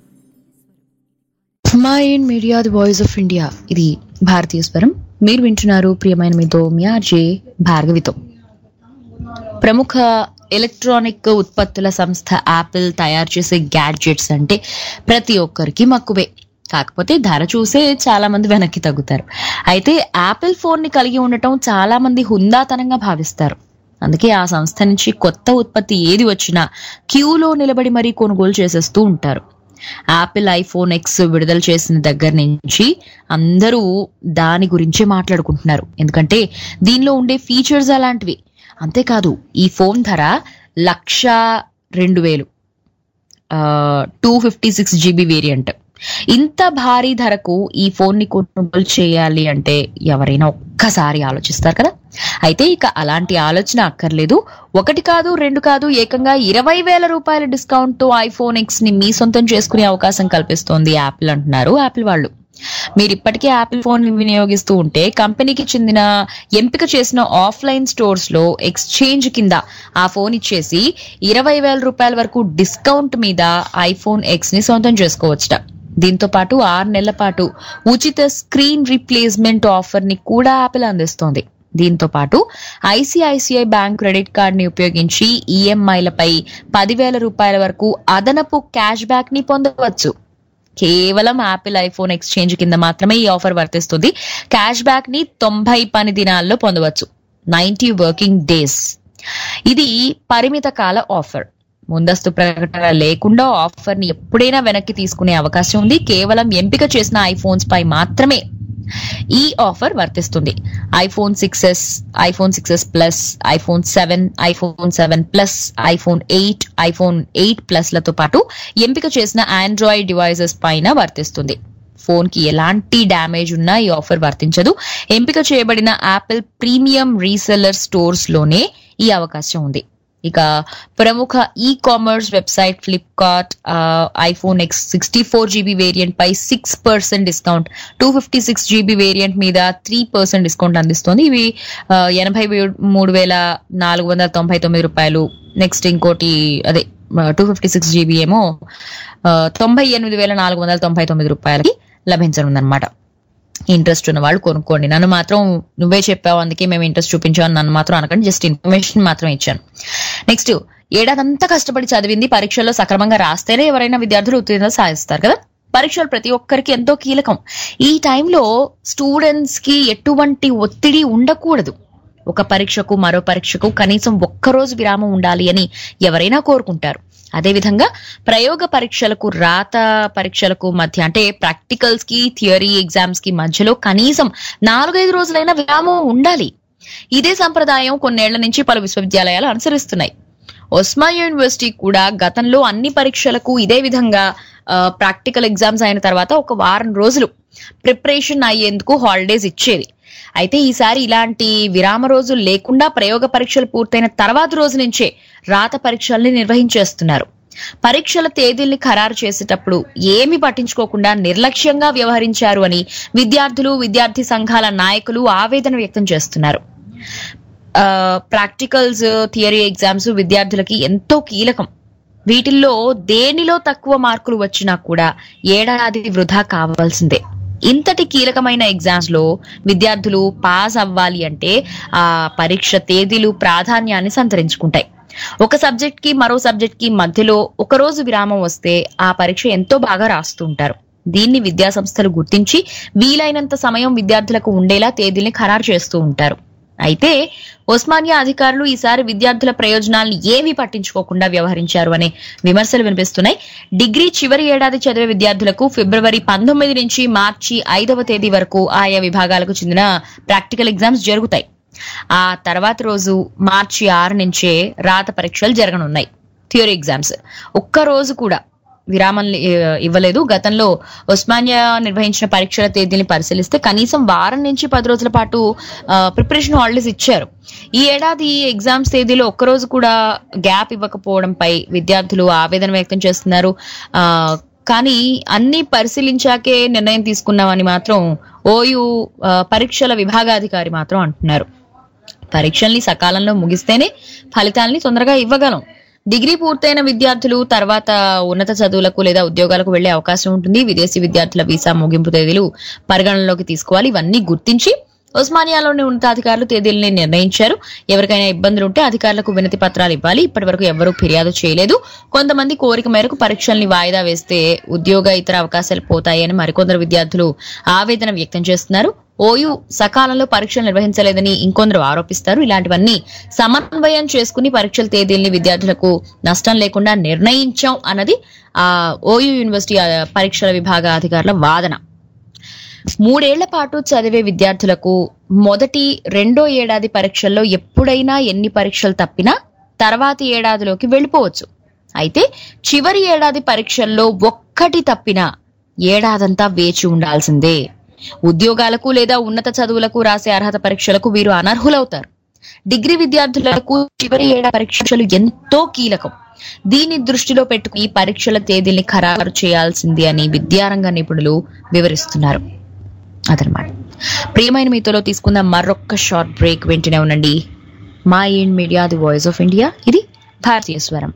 Mind Media the voice of India ఇది భారతీయ స్వరం మీరు వింటున్నారు ప్రియమైన మీతో మీ ఆర్జే భార్గవితో ప్రముఖ ఎలక్ట్రానిక్ ఉత్పత్తుల సంస్థ యాపిల్ తయారు చేసే గ్యాడ్జెట్స్ అంటే ప్రతి ఒక్కరికి మక్కువే కాకపోతే ధర చూసే చాలా మంది వెనక్కి తగ్గుతారు అయితే యాపిల్ ఫోన్ ని కలిగి ఉండటం చాలా మంది హుందాతనంగా భావిస్తారు అందుకే ఆ సంస్థ నుంచి కొత్త ఉత్పత్తి ఏది వచ్చినా క్యూలో నిలబడి మరీ కొనుగోలు చేసేస్తూ ఉంటారు యాపిల్ ఐఫోన్ ఎక్స్ విడుదల చేసిన దగ్గర నుంచి అందరూ దాని గురించే మాట్లాడుకుంటున్నారు ఎందుకంటే దీనిలో ఉండే ఫీచర్స్ అలాంటివి అంతేకాదు ఈ ఫోన్ ధర లక్ష రెండు వేలు two fifty six GB variant ఇంత భారీ ధరకు ఈ ఫోన్ ని కొనుగోలు చేయాలి అంటే ఎవరైనా ఒక్కసారి ఆలోచిస్తారు కదా అయితే ఇక అలాంటి ఆలోచన అక్కర్లేదు ఒకటి కాదు రెండు కాదు ఏకంగా ఇరవై వేల రూపాయల డిస్కౌంట్ తో ఐఫోన్ ఎక్స్ ని మీ సొంతం చేసుకునే అవకాశం కల్పిస్తోంది యాపిల్ అంటున్నారు యాపిల్ వాళ్ళు మీరు ఇప్పటికే యాపిల్ ఫోన్ వినియోగిస్తూ ఉంటే కంపెనీకి చెందిన ఎంపిక చేసిన ఆఫ్లైన్ స్టోర్స్ లో ఎక్స్చేంజ్ కింద ఆ ఫోన్ ఇచ్చేసి ఇరవై వేల రూపాయల వరకు డిస్కౌంట్ మీద ఐఫోన్ ఎక్స్ ని సొంతం చేసుకోవచ్చుట దీంతో పాటు ఆరు నెలల పాటు ఉచిత స్క్రీన్ రీప్లేస్మెంట్ ఆఫర్ ని కూడా యాపిల్ అందిస్తోంది దీంతో పాటు ఐసిఐసిఐ బ్యాంక్ క్రెడిట్ కార్డ్ ని ఉపయోగించి ఈఎంఐలపై పదివేల రూపాయల వరకు అదనపు క్యాష్ బ్యాక్ ని పొందవచ్చు కేవలం యాపిల్ ఐఫోన్ ఎక్స్చేంజ్ కింద మాత్రమే ఈ ఆఫర్ వర్తిస్తుంది క్యాష్ బ్యాక్ ని తొంభై పని దినాల్లో పొందవచ్చు నైన్టీ వర్కింగ్ డేస్ ఇది పరిమిత కాల ఆఫర్ ముందస్తు ప్రకటన లేకుండా ఆఫర్ ని ఎప్పుడైనా వెనక్కి తీసుకునే అవకాశం ఉంది కేవలం ఎంపిక చేసిన ఐఫోన్స్ పై మాత్రమే ఈ ఆఫర్ వర్తిస్తుంది iPhone six S iPhone six S plus iPhone seven iPhone seven plus iPhone eight iPhone eight plus లతో పాటు ఎంపిక చేసిన ఆండ్రాయిడ్ డివైసెస్ పైన వర్తిస్తుంది ఫోన్ కి ఎలాంటి డ్యామేజ్ ఉన్నా ఈ ఆఫర్ వర్తించదు ఎంపిక చేయబడిన యాపిల్ ప్రీమియం రీసెల్లర్ స్టోర్స్ లోనే ఈ అవకాశం ఉంది ఇక ప్రముఖ e commerce website Flipkart iPhone X sixty four GB variant పై six percent discount two fifty six GB variant మీద త్రీ పర్సెంట్ డిస్కౌంట్ అందిస్తోంది ఇవి ఆ, ఎనభై వే- మూడు వేల నాలుగు వందల తొంభై తొమ్మిది రూపాయలు నెక్స్ట్ ఇంకోటి అదే టూ ఫిఫ్టీ సిక్స్ జీబీ ఏమో ఆ, తొంభై ఎనిమిది వేల నాలుగు వందల తొంభై తొమ్మిది రూపాయలకి లభించనుందన్నమాట ఇంట్రెస్ట్ ఉన్న వాళ్ళు కొనుక్కోండి నన్ను మాత్రం నువ్వే చెప్పావు అందుకే మేము ఇంట్రెస్ట్ చూపించావు నన్ను మాత్రం అనకండి జస్ట్ ఇన్ఫర్మేషన్ మాత్రం ఇచ్చాను నెక్స్ట్ ఏడాదంతా కష్టపడి చదివింది పరీక్షల్లో సక్రమంగా రాస్తేనే ఎవరైనా విద్యార్థులు ఉత్తీర్ణత సాధిస్తారు కదా పరీక్షలు ప్రతి ఒక్కరికి ఎంతో కీలకం ఈ టైంలో స్టూడెంట్స్ కి ఎటువంటి ఒత్తిడి ఉండకూడదు ఒక పరీక్షకు మరో పరీక్షకు కనీసం ఒక్కరోజు విరామం ఉండాలి అని ఎవరైనా కోరుకుంటారు అదేవిధంగా ప్రయోగ పరీక్షలకు రాత పరీక్షలకు మధ్య అంటే ప్రాక్టికల్స్ కి థియరీ ఎగ్జామ్స్ కి మధ్యలో కనీసం నాలుగైదు రోజులైనా విరామం ఉండాలి ఇదే సంప్రదాయం కొన్నేళ్ల నుంచి పలు విశ్వవిద్యాలయాలు అనుసరిస్తున్నాయి ఒస్మానియా యూనివర్సిటీ కూడా గతంలో అన్ని పరీక్షలకు ఇదే విధంగా ప్రాక్టికల్ ఎగ్జామ్స్ అయిన తర్వాత ఒక వారం రోజులు ప్రిపరేషన్ అయ్యేందుకు హాలిడేస్ ఇచ్చేది అయితే ఈసారి ఇలాంటి విరామ రోజులు లేకుండా ప్రయోగ పరీక్షలు పూర్తయిన తర్వాత రోజు నుంచే రాత పరీక్షల్ని నిర్వహించేస్తున్నారు పరీక్షల తేదీల్ని ఖరారు చేసేటప్పుడు ఏమి పట్టించుకోకుండా నిర్లక్ష్యంగా వ్యవహరించారు అని విద్యార్థులు విద్యార్థి సంఘాల నాయకులు ఆవేదన వ్యక్తం చేస్తున్నారు ప్రాక్టికల్స్ థియరీ ఎగ్జామ్స్ విద్యార్థులకి ఎంతో కీలకం వీటిల్లో దేనిలో తక్కువ మార్కులు వచ్చినా కూడా ఏడాది వృధా కావాల్సిందే ఇంతటి కీలకమైన ఎగ్జామ్స్ లో విద్యార్థులు పాస్ అవ్వాలి అంటే ఆ పరీక్ష తేదీలు ప్రాధాన్యాన్ని సంతరించుకుంటాయి ఒక సబ్జెక్ట్ కి మరో సబ్జెక్ట్ కి మధ్యలో ఒక రోజు విరామం వస్తే ఆ పరీక్ష ఎంతో బాగా రాస్తూ ఉంటారు దీన్ని విద్యా సంస్థలు గుర్తించి వీలైనంత సమయం విద్యార్థులకు ఉండేలా తేదీల్ని ఖరారు చేస్తూ ఉంటారు అయితే ఒస్మానియా అధికారులు ఈసారి విద్యార్థుల ప్రయోజనాలను ఏమీ పట్టించుకోకుండా వ్యవహరించారు అనే విమర్శలు వినిపిస్తున్నాయి డిగ్రీ చివరి ఏడాది చదివే విద్యార్థులకు ఫిబ్రవరి పంతొమ్మిది నుంచి మార్చి ఐదవ తేదీ వరకు ఆయా విభాగాలకు చెందిన ప్రాక్టికల్ ఎగ్జామ్స్ జరుగుతాయి ఆ తర్వాత రోజు మార్చి ఆరు నుంచే రాత పరీక్షలు జరగనున్నాయి థియరీ ఎగ్జామ్స్ ఒక్క రోజు కూడా విరామం లే- ఇవ్వలేదు గతంలో ఉస్మానియా నిర్వహించిన పరీక్షల తేదీని పరిశీలిస్తే కనీసం వారం నుంచి పది రోజుల పాటు ప్రిపరేషన్ హాలిడేస్ ఇచ్చారు ఈ ఏడాది ఎగ్జామ్స్ తేదీలో ఒక్క రోజు కూడా గ్యాప్ ఇవ్వకపోవడంపై విద్యార్థులు ఆవేదన వ్యక్తం చేస్తున్నారు ఆ, కానీ అన్ని పరిశీలించాకే నిర్ణయం తీసుకున్నామని మాత్రం ఓయూ ఆ, పరీక్షల విభాగాధికారి మాత్రం అంటున్నారు పరీక్షల్ని సకాలంలో ముగిస్తేనే ఫలితాల్ని తొందరగా ఇవ్వగలం డిగ్రీ పూర్తయిన విద్యార్థులు తర్వాత ఉన్నత చదువులకు లేదా ఉద్యోగాలకు వెళ్లే అవకాశం ఉంటుంది విదేశీ విద్యార్థుల వీసా ముగింపు తేదీలు పరిగణనలోకి తీసుకోవాలి ఇవన్నీ గుర్తించి ఉస్మానియాలోని ఉన్నతాధికారులు తేదీలని నిర్ణయించారు ఎవరికైనా ఇబ్బందులు ఉంటే అధికారులకు వినతి పత్రాలు ఇవ్వాలి ఇప్పటి వరకు ఎవరూ ఫిర్యాదు చేయలేదు కొంతమంది కోరిక మేరకు పరీక్షల్ని వాయిదా వేస్తే ఉద్యోగ ఇతర అవకాశాలు పోతాయని మరికొందరు విద్యార్థులు ఆవేదన వ్యక్తం చేస్తున్నారు ఓయూ సకాలంలో పరీక్షలు నిర్వహించలేదని ఇంకొందరు ఆరోపిస్తారు ఇలాంటివన్నీ సమన్వయం చేసుకుని పరీక్షల తేదీల్ని విద్యార్థులకు నష్టం లేకుండా నిర్ణయించాం అన్నది ఆ ఓయూ యూనివర్సిటీ ఆ, పరీక్షల విభాగ అధికారుల వాదన మూడేళ్ల పాటు చదివే విద్యార్థులకు మొదటి రెండో ఏడాది పరీక్షల్లో ఎప్పుడైనా ఎన్ని పరీక్షలు తప్పినా తర్వాతి ఏడాదిలోకి వెళ్ళిపోవచ్చు అయితే చివరి ఏడాది పరీక్షల్లో ఒక్కటి తప్పినా ఏడాదంతా వేచి ఉండాల్సిందే ఉద్యోగాలకు లేదా ఉన్నత చదువులకు రాసే అర్హత పరీక్షలకు వీరు అనర్హులవుతారు డిగ్రీ విద్యార్థులకు చివరి ఏడాది పరీక్షలు ఎంతో కీలకం దీన్ని దృష్టిలో పెట్టుకుని పరీక్షల తేదీల్ని ఖరారు చేయాల్సింది అని విద్యారంగ నిపుణులు వివరిస్తున్నారు అదనమాట ప్రియమైన మీతోలో తీసుకుందాం మరొక్క షార్ట్ బ్రేక్ వెంటనే ఉండండి Mind Media the voice of India ఇది భారతీయ స్వరం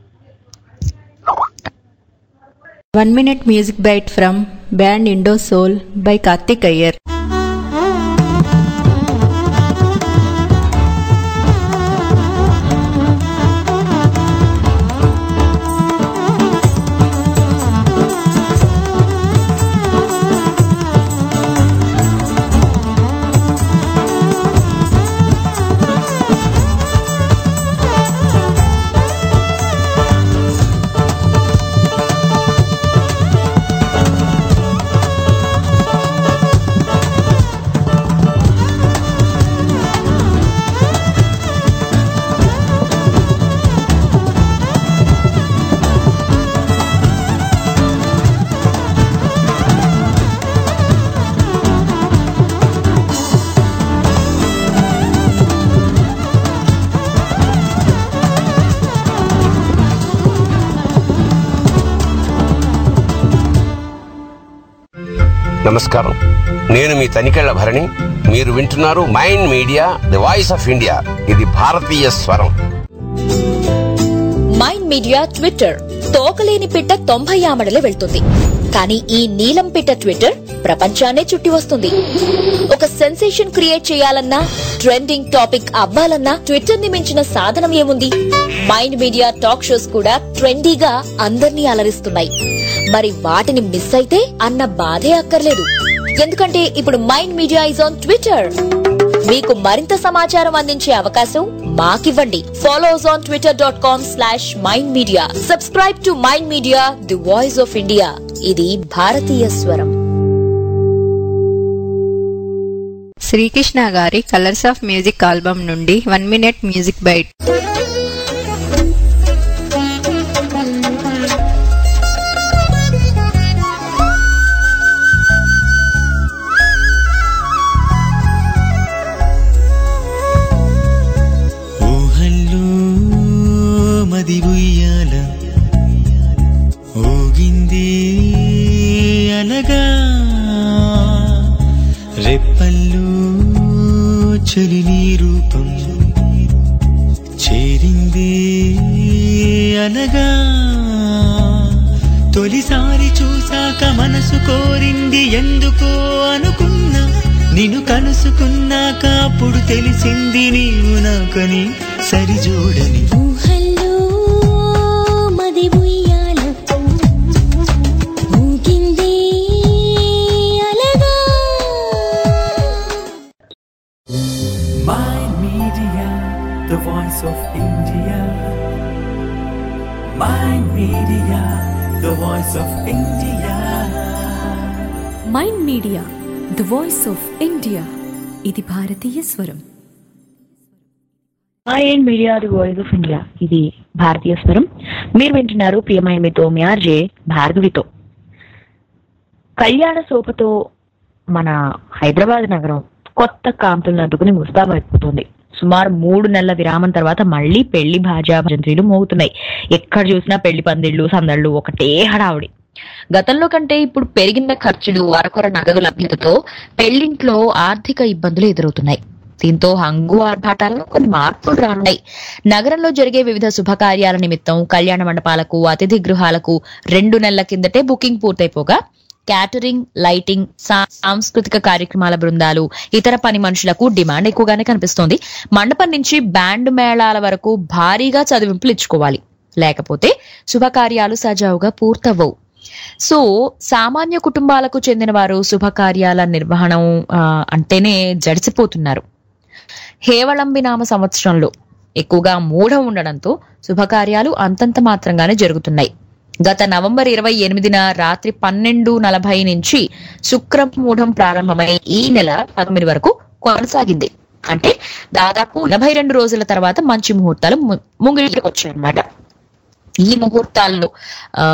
One minute music bite from band Indo Soul by Karthik Iyer. నమస్కారం నేను మీ తనికెళ్ల భరణి మీరు వింటున్నారు Mind Media the voice of India ఇది భారతీయ స్వరం మైండ్ మీడియా ట్విట్టర్ తోకలేని పిట్ట తొంభై ఆమడలే వెళ్తుంది కానీ ఈ నీలం పిట్ట ట్విట్టర్ ప్రపంచాన్నే చుట్టి వస్తుంది ఒక సెన్సేషన్ క్రియేట్ చేయాలన్నా ట్రెండింగ్ టాపిక్ అవ్వాలన్నా ట్విట్టర్ ని మించిన సాధనం ఏముంది మైండ్ మీడియా టాక్ షోస్ కూడా ట్రెండీగా అందర్నీ అలరిస్తున్నాయి మరి వాటిని మిస్ అయితే అన్న బాధే అక్కర్లేదు ఎందుకంటే ఇప్పుడు Mind Media is on Twitter మీకు మరింత సమాచారం అందించే అవకాశం మాకివ్వండి follow us on Twitter dot com slash Mind Media subscribe to Mind Media the voice of India ఇది భారతీయ స్వరం శ్రీకృష్ణ గారి కలర్స్ ఆఫ్ మ్యూజిక్ ఆల్బమ్ నుండి వన్ మినిట్ మ్యూజిక్ బైట్ ఊహల్లో మది ఉయ్యాల ఊగింది అనగా రెప్పల్లో చలి నీ రూపం చేరింది అనగా తొలిసారి చూసాక మనసు కోరింది ఎందుకో అనుకున్నా నిన్ను కలుసుకున్నాక అప్పుడు తెలిసింది నీవు నాకని సరిజోడని ఊహల్లో మది ఉయ్యాల ఊగింది అలగా Mind Media, the voice of India. Mind Media, the voice of India. Mind Media the voice of India ఇది భారతీయ స్వరం Mind Media the voice of India ఇది భారతీయ స్వరం మీరు వింటున్నారు ప్రియమైన మీతో మీ ఆర్జే భార్గవితో కళ్యాణ శోభతో మన హైదరాబాద్ నగరం కొత్త కాంతులను అడ్డుకుని ముస్తాబైపోతుంది సుమారు మూడు నెలల విరామం తర్వాత మళ్ళీ పెళ్లి భాజా భజంత్రీలు మోగుతున్నాయి ఎక్కడ చూసినా పెళ్లి పందిళ్లు సందళ్ళు ఒకటే హడావుడి గతంలో కంటే ఇప్పుడు పెరిగిన ఖర్చులు అరకొర నగదు లభ్యతతో పెళ్లింట్లో ఆర్థిక ఇబ్బందులు ఎదురవుతున్నాయి దీంతో హంగు ఆర్భాటాల్లో కొన్ని మార్పులు రానున్నాయి నగరంలో జరిగే వివిధ శుభకార్యాల నిమిత్తం కళ్యాణ మండపాలకు అతిథి గృహాలకు రెండు నెలల కిందటే బుకింగ్ పూర్తయిపోగా క్యాటరింగ్ లైటింగ్ సా- సాంస్కృతిక కార్యక్రమాల బృందాలు ఇతర పని మనుషులకు డిమాండ్ ఎక్కువగానే కనిపిస్తోంది మండపం నుంచి బ్యాండ్ మేళాల వరకు భారీగా చదివింపులు ఇచ్చుకోవాలి లేకపోతే శుభకార్యాలు సజావుగా పూర్తవ్వవు సో సామాన్య కుటుంబాలకు చెందిన వారు శుభకార్యాల నిర్వహణ ఆ, అంటేనే జడిసిపోతున్నారు హేవళంబి నామ సంవత్సరంలో ఎక్కువగా మూఢం ఉండడంతో శుభకార్యాలు అంతంత మాత్రంగానే జరుగుతున్నాయి గత నవంబర్ ఇరవై ఎనిమిదిన రాత్రి పన్నెండు నలభై నుంచి శుక్రం మూఢం ప్రారంభమై ఈ నెల పంతొమ్మిది వరకు కొనసాగింది అంటే దాదాపు ఎనభై రెండు రోజుల తర్వాత మంచి ముహూర్తాలు ము- ముంగిడికి వచ్చాయన్నమాట ఈ ముహూర్తాల్లో ఆ,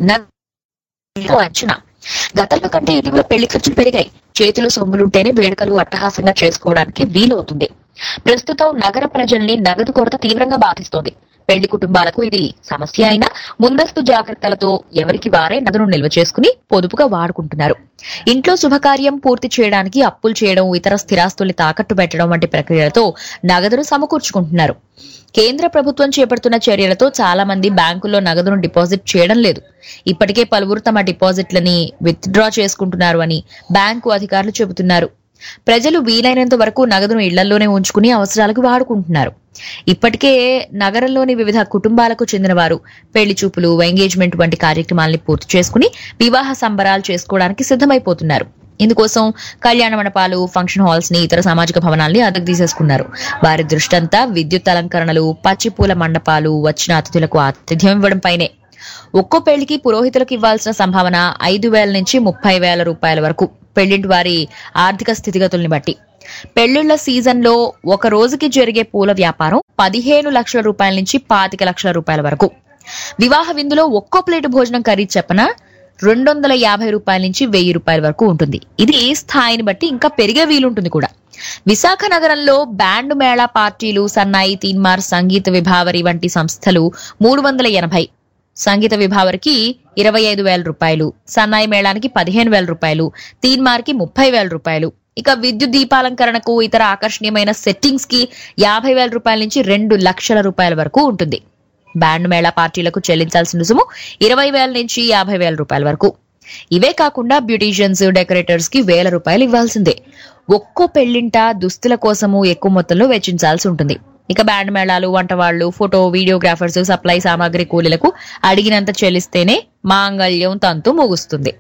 నగదు అంచనా గతంలో కంటే ఇటీవల పెళ్లి ఖర్చులు పెరిగాయి చేతిలో సొమ్ములుంటేనే వేడుకలు అట్టహాసంగా చేసుకోవడానికి వీలవుతుంది ప్రస్తుతం నగర ప్రజల్ని నగదు కొరత తీవ్రంగా బాధిస్తోంది పెళ్లి కుటుంబాలకు ఇది సమస్య అయినా ముందస్తు జాగ్రత్తలతో ఎవరికి వారే నగదును నిల్వ చేసుకుని పొదుపుగా వాడుకుంటున్నారు ఇంట్లో శుభకార్యం పూర్తి చేయడానికి అప్పులు చేయడం ఇతర స్థిరాస్తుల్ని తాకట్టు పెట్టడం వంటి ప్రక్రియలతో నగదును సమకూర్చుకుంటున్నారు కేంద్ర ప్రభుత్వం చేపడుతున్న చర్యలతో చాలా మంది బ్యాంకుల్లో నగదును డిపాజిట్ చేయడం లేదు ఇప్పటికే పలువురు తమ డిపాజిట్లని విత్డ్రా చేసుకుంటున్నారు అని బ్యాంకు అధికారులు చెబుతున్నారు ప్రజలు వీలైనంత వరకు నగదును ఇళ్లలోనే ఉంచుకుని అవసరాలకు వాడుకుంటున్నారు ఇప్పటికే నగరంలోని వివిధ కుటుంబాలకు చెందిన వారు పెళ్లి చూపులు ఎంగేజ్మెంట్ వంటి కార్యక్రమాల్ని పూర్తి చేసుకుని వివాహ సంబరాలు చేసుకోవడానికి సిద్ధమైపోతున్నారు ఇందుకోసం కళ్యాణ మండపాలు ఫంక్షన్ హాల్స్ ని ఇతర సామాజిక భవనాల్ని అద్దెకు తీసేసుకున్నారు వారి దృష్టంతా విద్యుత్ అలంకరణలు పచ్చిపూల మండపాలు వచ్చిన అతిథులకు ఆతిథ్యం ఇవ్వడంపైనే ఒక్కో పెళ్లికి పురోహితులకు ఇవ్వాల్సిన సంభావన ఐదు వేల నుంచి ముప్పై వేల రూపాయల వరకు పెళ్లింటి వారి ఆర్థిక స్థితిగతుల్ని బట్టి పెళ్లిళ్ల సీజన్ లో ఒక రోజుకి జరిగే పూల వ్యాపారం పదిహేను లక్షల రూపాయల నుంచి పాతిక లక్షల రూపాయల వరకు వివాహ విందులో ఒక్కో ప్లేటు భోజనం ఖరీదు చెప్పన రెండు వందల యాభై రూపాయల నుంచి వెయ్యి రూపాయల వరకు ఉంటుంది ఇది స్థాయిని బట్టి ఇంకా పెరిగే వీలుంటుంది కూడా విశాఖ నగరంలో బ్యాండ్ మేళా పార్టీలు సన్నాయి తీన్మార్ సంగీత విభావరి వంటి సంస్థలు మూడు వందల ఎనభై సంగీత విభావరికి ఇరవై ఐదు వేల రూపాయలు సన్నాయి మేళానికి పదిహేను వేల రూపాయలు తీన్మార్కి ముప్పై వేల రూపాయలు ఇక విద్యుత్ దీపాలంకరణకు ఇతర ఆకర్షణీయమైన సెట్టింగ్స్ కి యాభై వేల రూపాయల నుంచి రెండు లక్షల రూపాయల వరకు ఉంటుంది బ్యాండ్ మేళా పార్టీలకు చెల్లించాల్సిన రుసుము ఇరవై వేల నుంచి యాభై వేల రూపాయల వరకు ఇవే కాకుండా బ్యూటీషియన్స్ డెకరేటర్స్ కి వేల రూపాయలు ఇవ్వాల్సిందే ఒక్కో పెళ్లింట దుస్తుల కోసము ఎక్కువ మొత్తంలో వెచ్చించాల్సి ఉంటుంది ఇక బ్యాండ్ మేళాలు వంటవాళ్లు ఫోటో వీడియోగ్రాఫర్స్ సప్లై సామాగ్రి కూలీలకు అడిగినంత చెల్లిస్తేనే మాంగళ్యం తంతు ముగుస్తుంది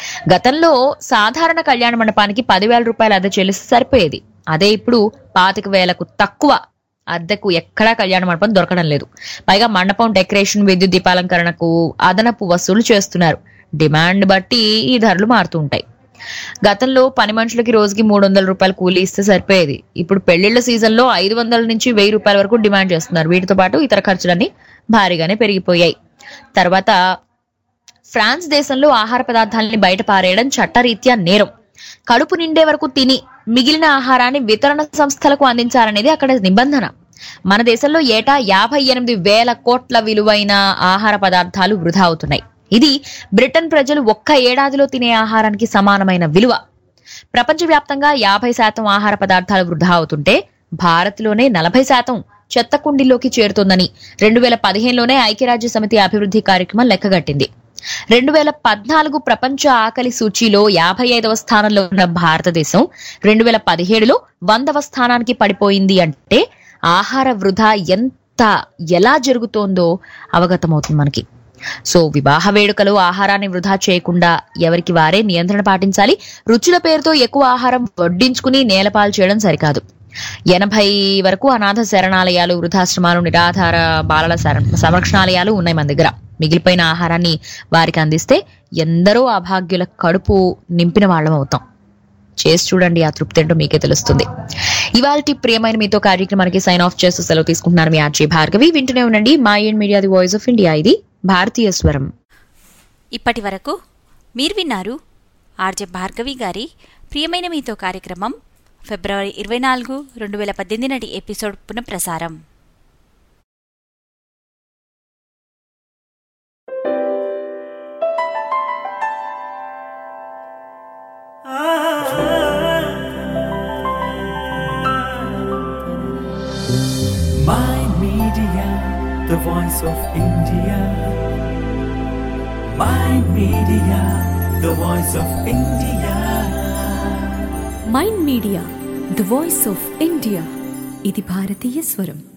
గతంలో సాధారణ కళ్యాణ మండపానికి పదివేల రూపాయల అద్దె చెల్లిస్తే సరిపోయేది అదే ఇప్పుడు పాతిక వేలకు తక్కువ అద్దెకు ఎక్కడా కళ్యాణ మండపం దొరకడం లేదు పైగా మండపం డెకరేషన్ విద్యుత్ దీపాలంకరణకు అదనపు వసూలు చేస్తున్నారు డిమాండ్ బట్టి ఈ ధరలు మారుతూ ఉంటాయి గతంలో పని మనుషులకి రోజుకి మూడు వందల రూపాయలు కూలీ ఇస్తే సరిపోయేది ఇప్పుడు పెళ్లిళ్ల సీజన్ లో ఐదు వందల నుంచి వెయ్యి రూపాయల వరకు డిమాండ్ చేస్తున్నారు వీటితో పాటు ఇతర ఖర్చులన్నీ భారీగానే పెరిగిపోయాయి తర్వాత ఫ్రాన్స్ దేశంలో ఆహార పదార్థాలని బయట పారేయడం చట్టరీత్యా నేరం కడుపు నిండే వరకు తిని మిగిలిన ఆహారాన్ని వితరణ సంస్థలకు అందించాలనేది అక్కడ నిబంధన మన దేశంలో ఏటా యాభై ఎనిమిది వేల కోట్ల విలువైన ఆహార పదార్థాలు వృధా అవుతున్నాయి ఇది బ్రిటన్ ప్రజలు ఒక్క ఏడాదిలో తినే ఆహారానికి సమానమైన విలువ ప్రపంచవ్యాప్తంగా యాభై శాతం ఆహార పదార్థాలు వృధా అవుతుంటే భారత్లోనే నలభై శాతం చెత్త కుండీలోకి చేరుతోందని రెండు వేల పదిహేనులోనే ఐక్యరాజ్య సమితి అభివృద్ధి కార్యక్రమం లెక్కగట్టింది రెండు వేల పద్నాలుగు ప్రపంచ ఆకలి సూచీలో యాభై ఐదవ స్థానంలో ఉన్న భారతదేశం రెండు వేల పదిహేడులో వందవ స్థానానికి పడిపోయింది అంటే ఆహార వృధా ఎంత ఎలా జరుగుతోందో అవగతమవుతుంది మనకి సో వివాహ వేడుకలో ఆహారాన్ని వృధా చేయకుండా ఎవరికి వారే నియంత్రణ పాటించాలి రుచుల పేరుతో ఎక్కువ ఆహారం వడ్డించుకుని నేలపాలు చేయడం సరికాదు ఎనభై వరకు అనాథ శరణాలయాలు వృద్ధాశ్రమాలు నిరాధార బాలల శర- సంరక్షణాలయాలు ఉన్నాయి మన దగ్గర మిగిలిపోయిన ఆహారాన్ని వారికి అందిస్తే ఎందరో అభాగ్యుల కడుపు నింపిన వాళ్ళం అవుతాం చేసి చూడండి ఆ తృప్తి ఏంటో మీకే తెలుస్తుంది ఇవాళ ప్రియమైన మీతో కార్యక్రమానికి సైన్ ఆఫ్ చేస్తూ సెలవు తీసుకుంటున్నారు మీ ఆర్జే భార్గవి వింటూనే ఉండండి Mind Media the voice of India ఇది భారతీయ స్వరం ఇప్పటి వరకు మీరు విన్నారు ఆర్జే భార్గవి గారి ప్రియమైన మీతో కార్యక్రమం ఫిబ్రవరి ఇరవై నాలుగు రెండు వేల పద్దెనిమిది నాటి ఎపిసోడ్ పునఃప్రసారం My Media, the voice of India. My Media, the voice of India. Mind Media the voice of India ఇది భారతీయ స్వరం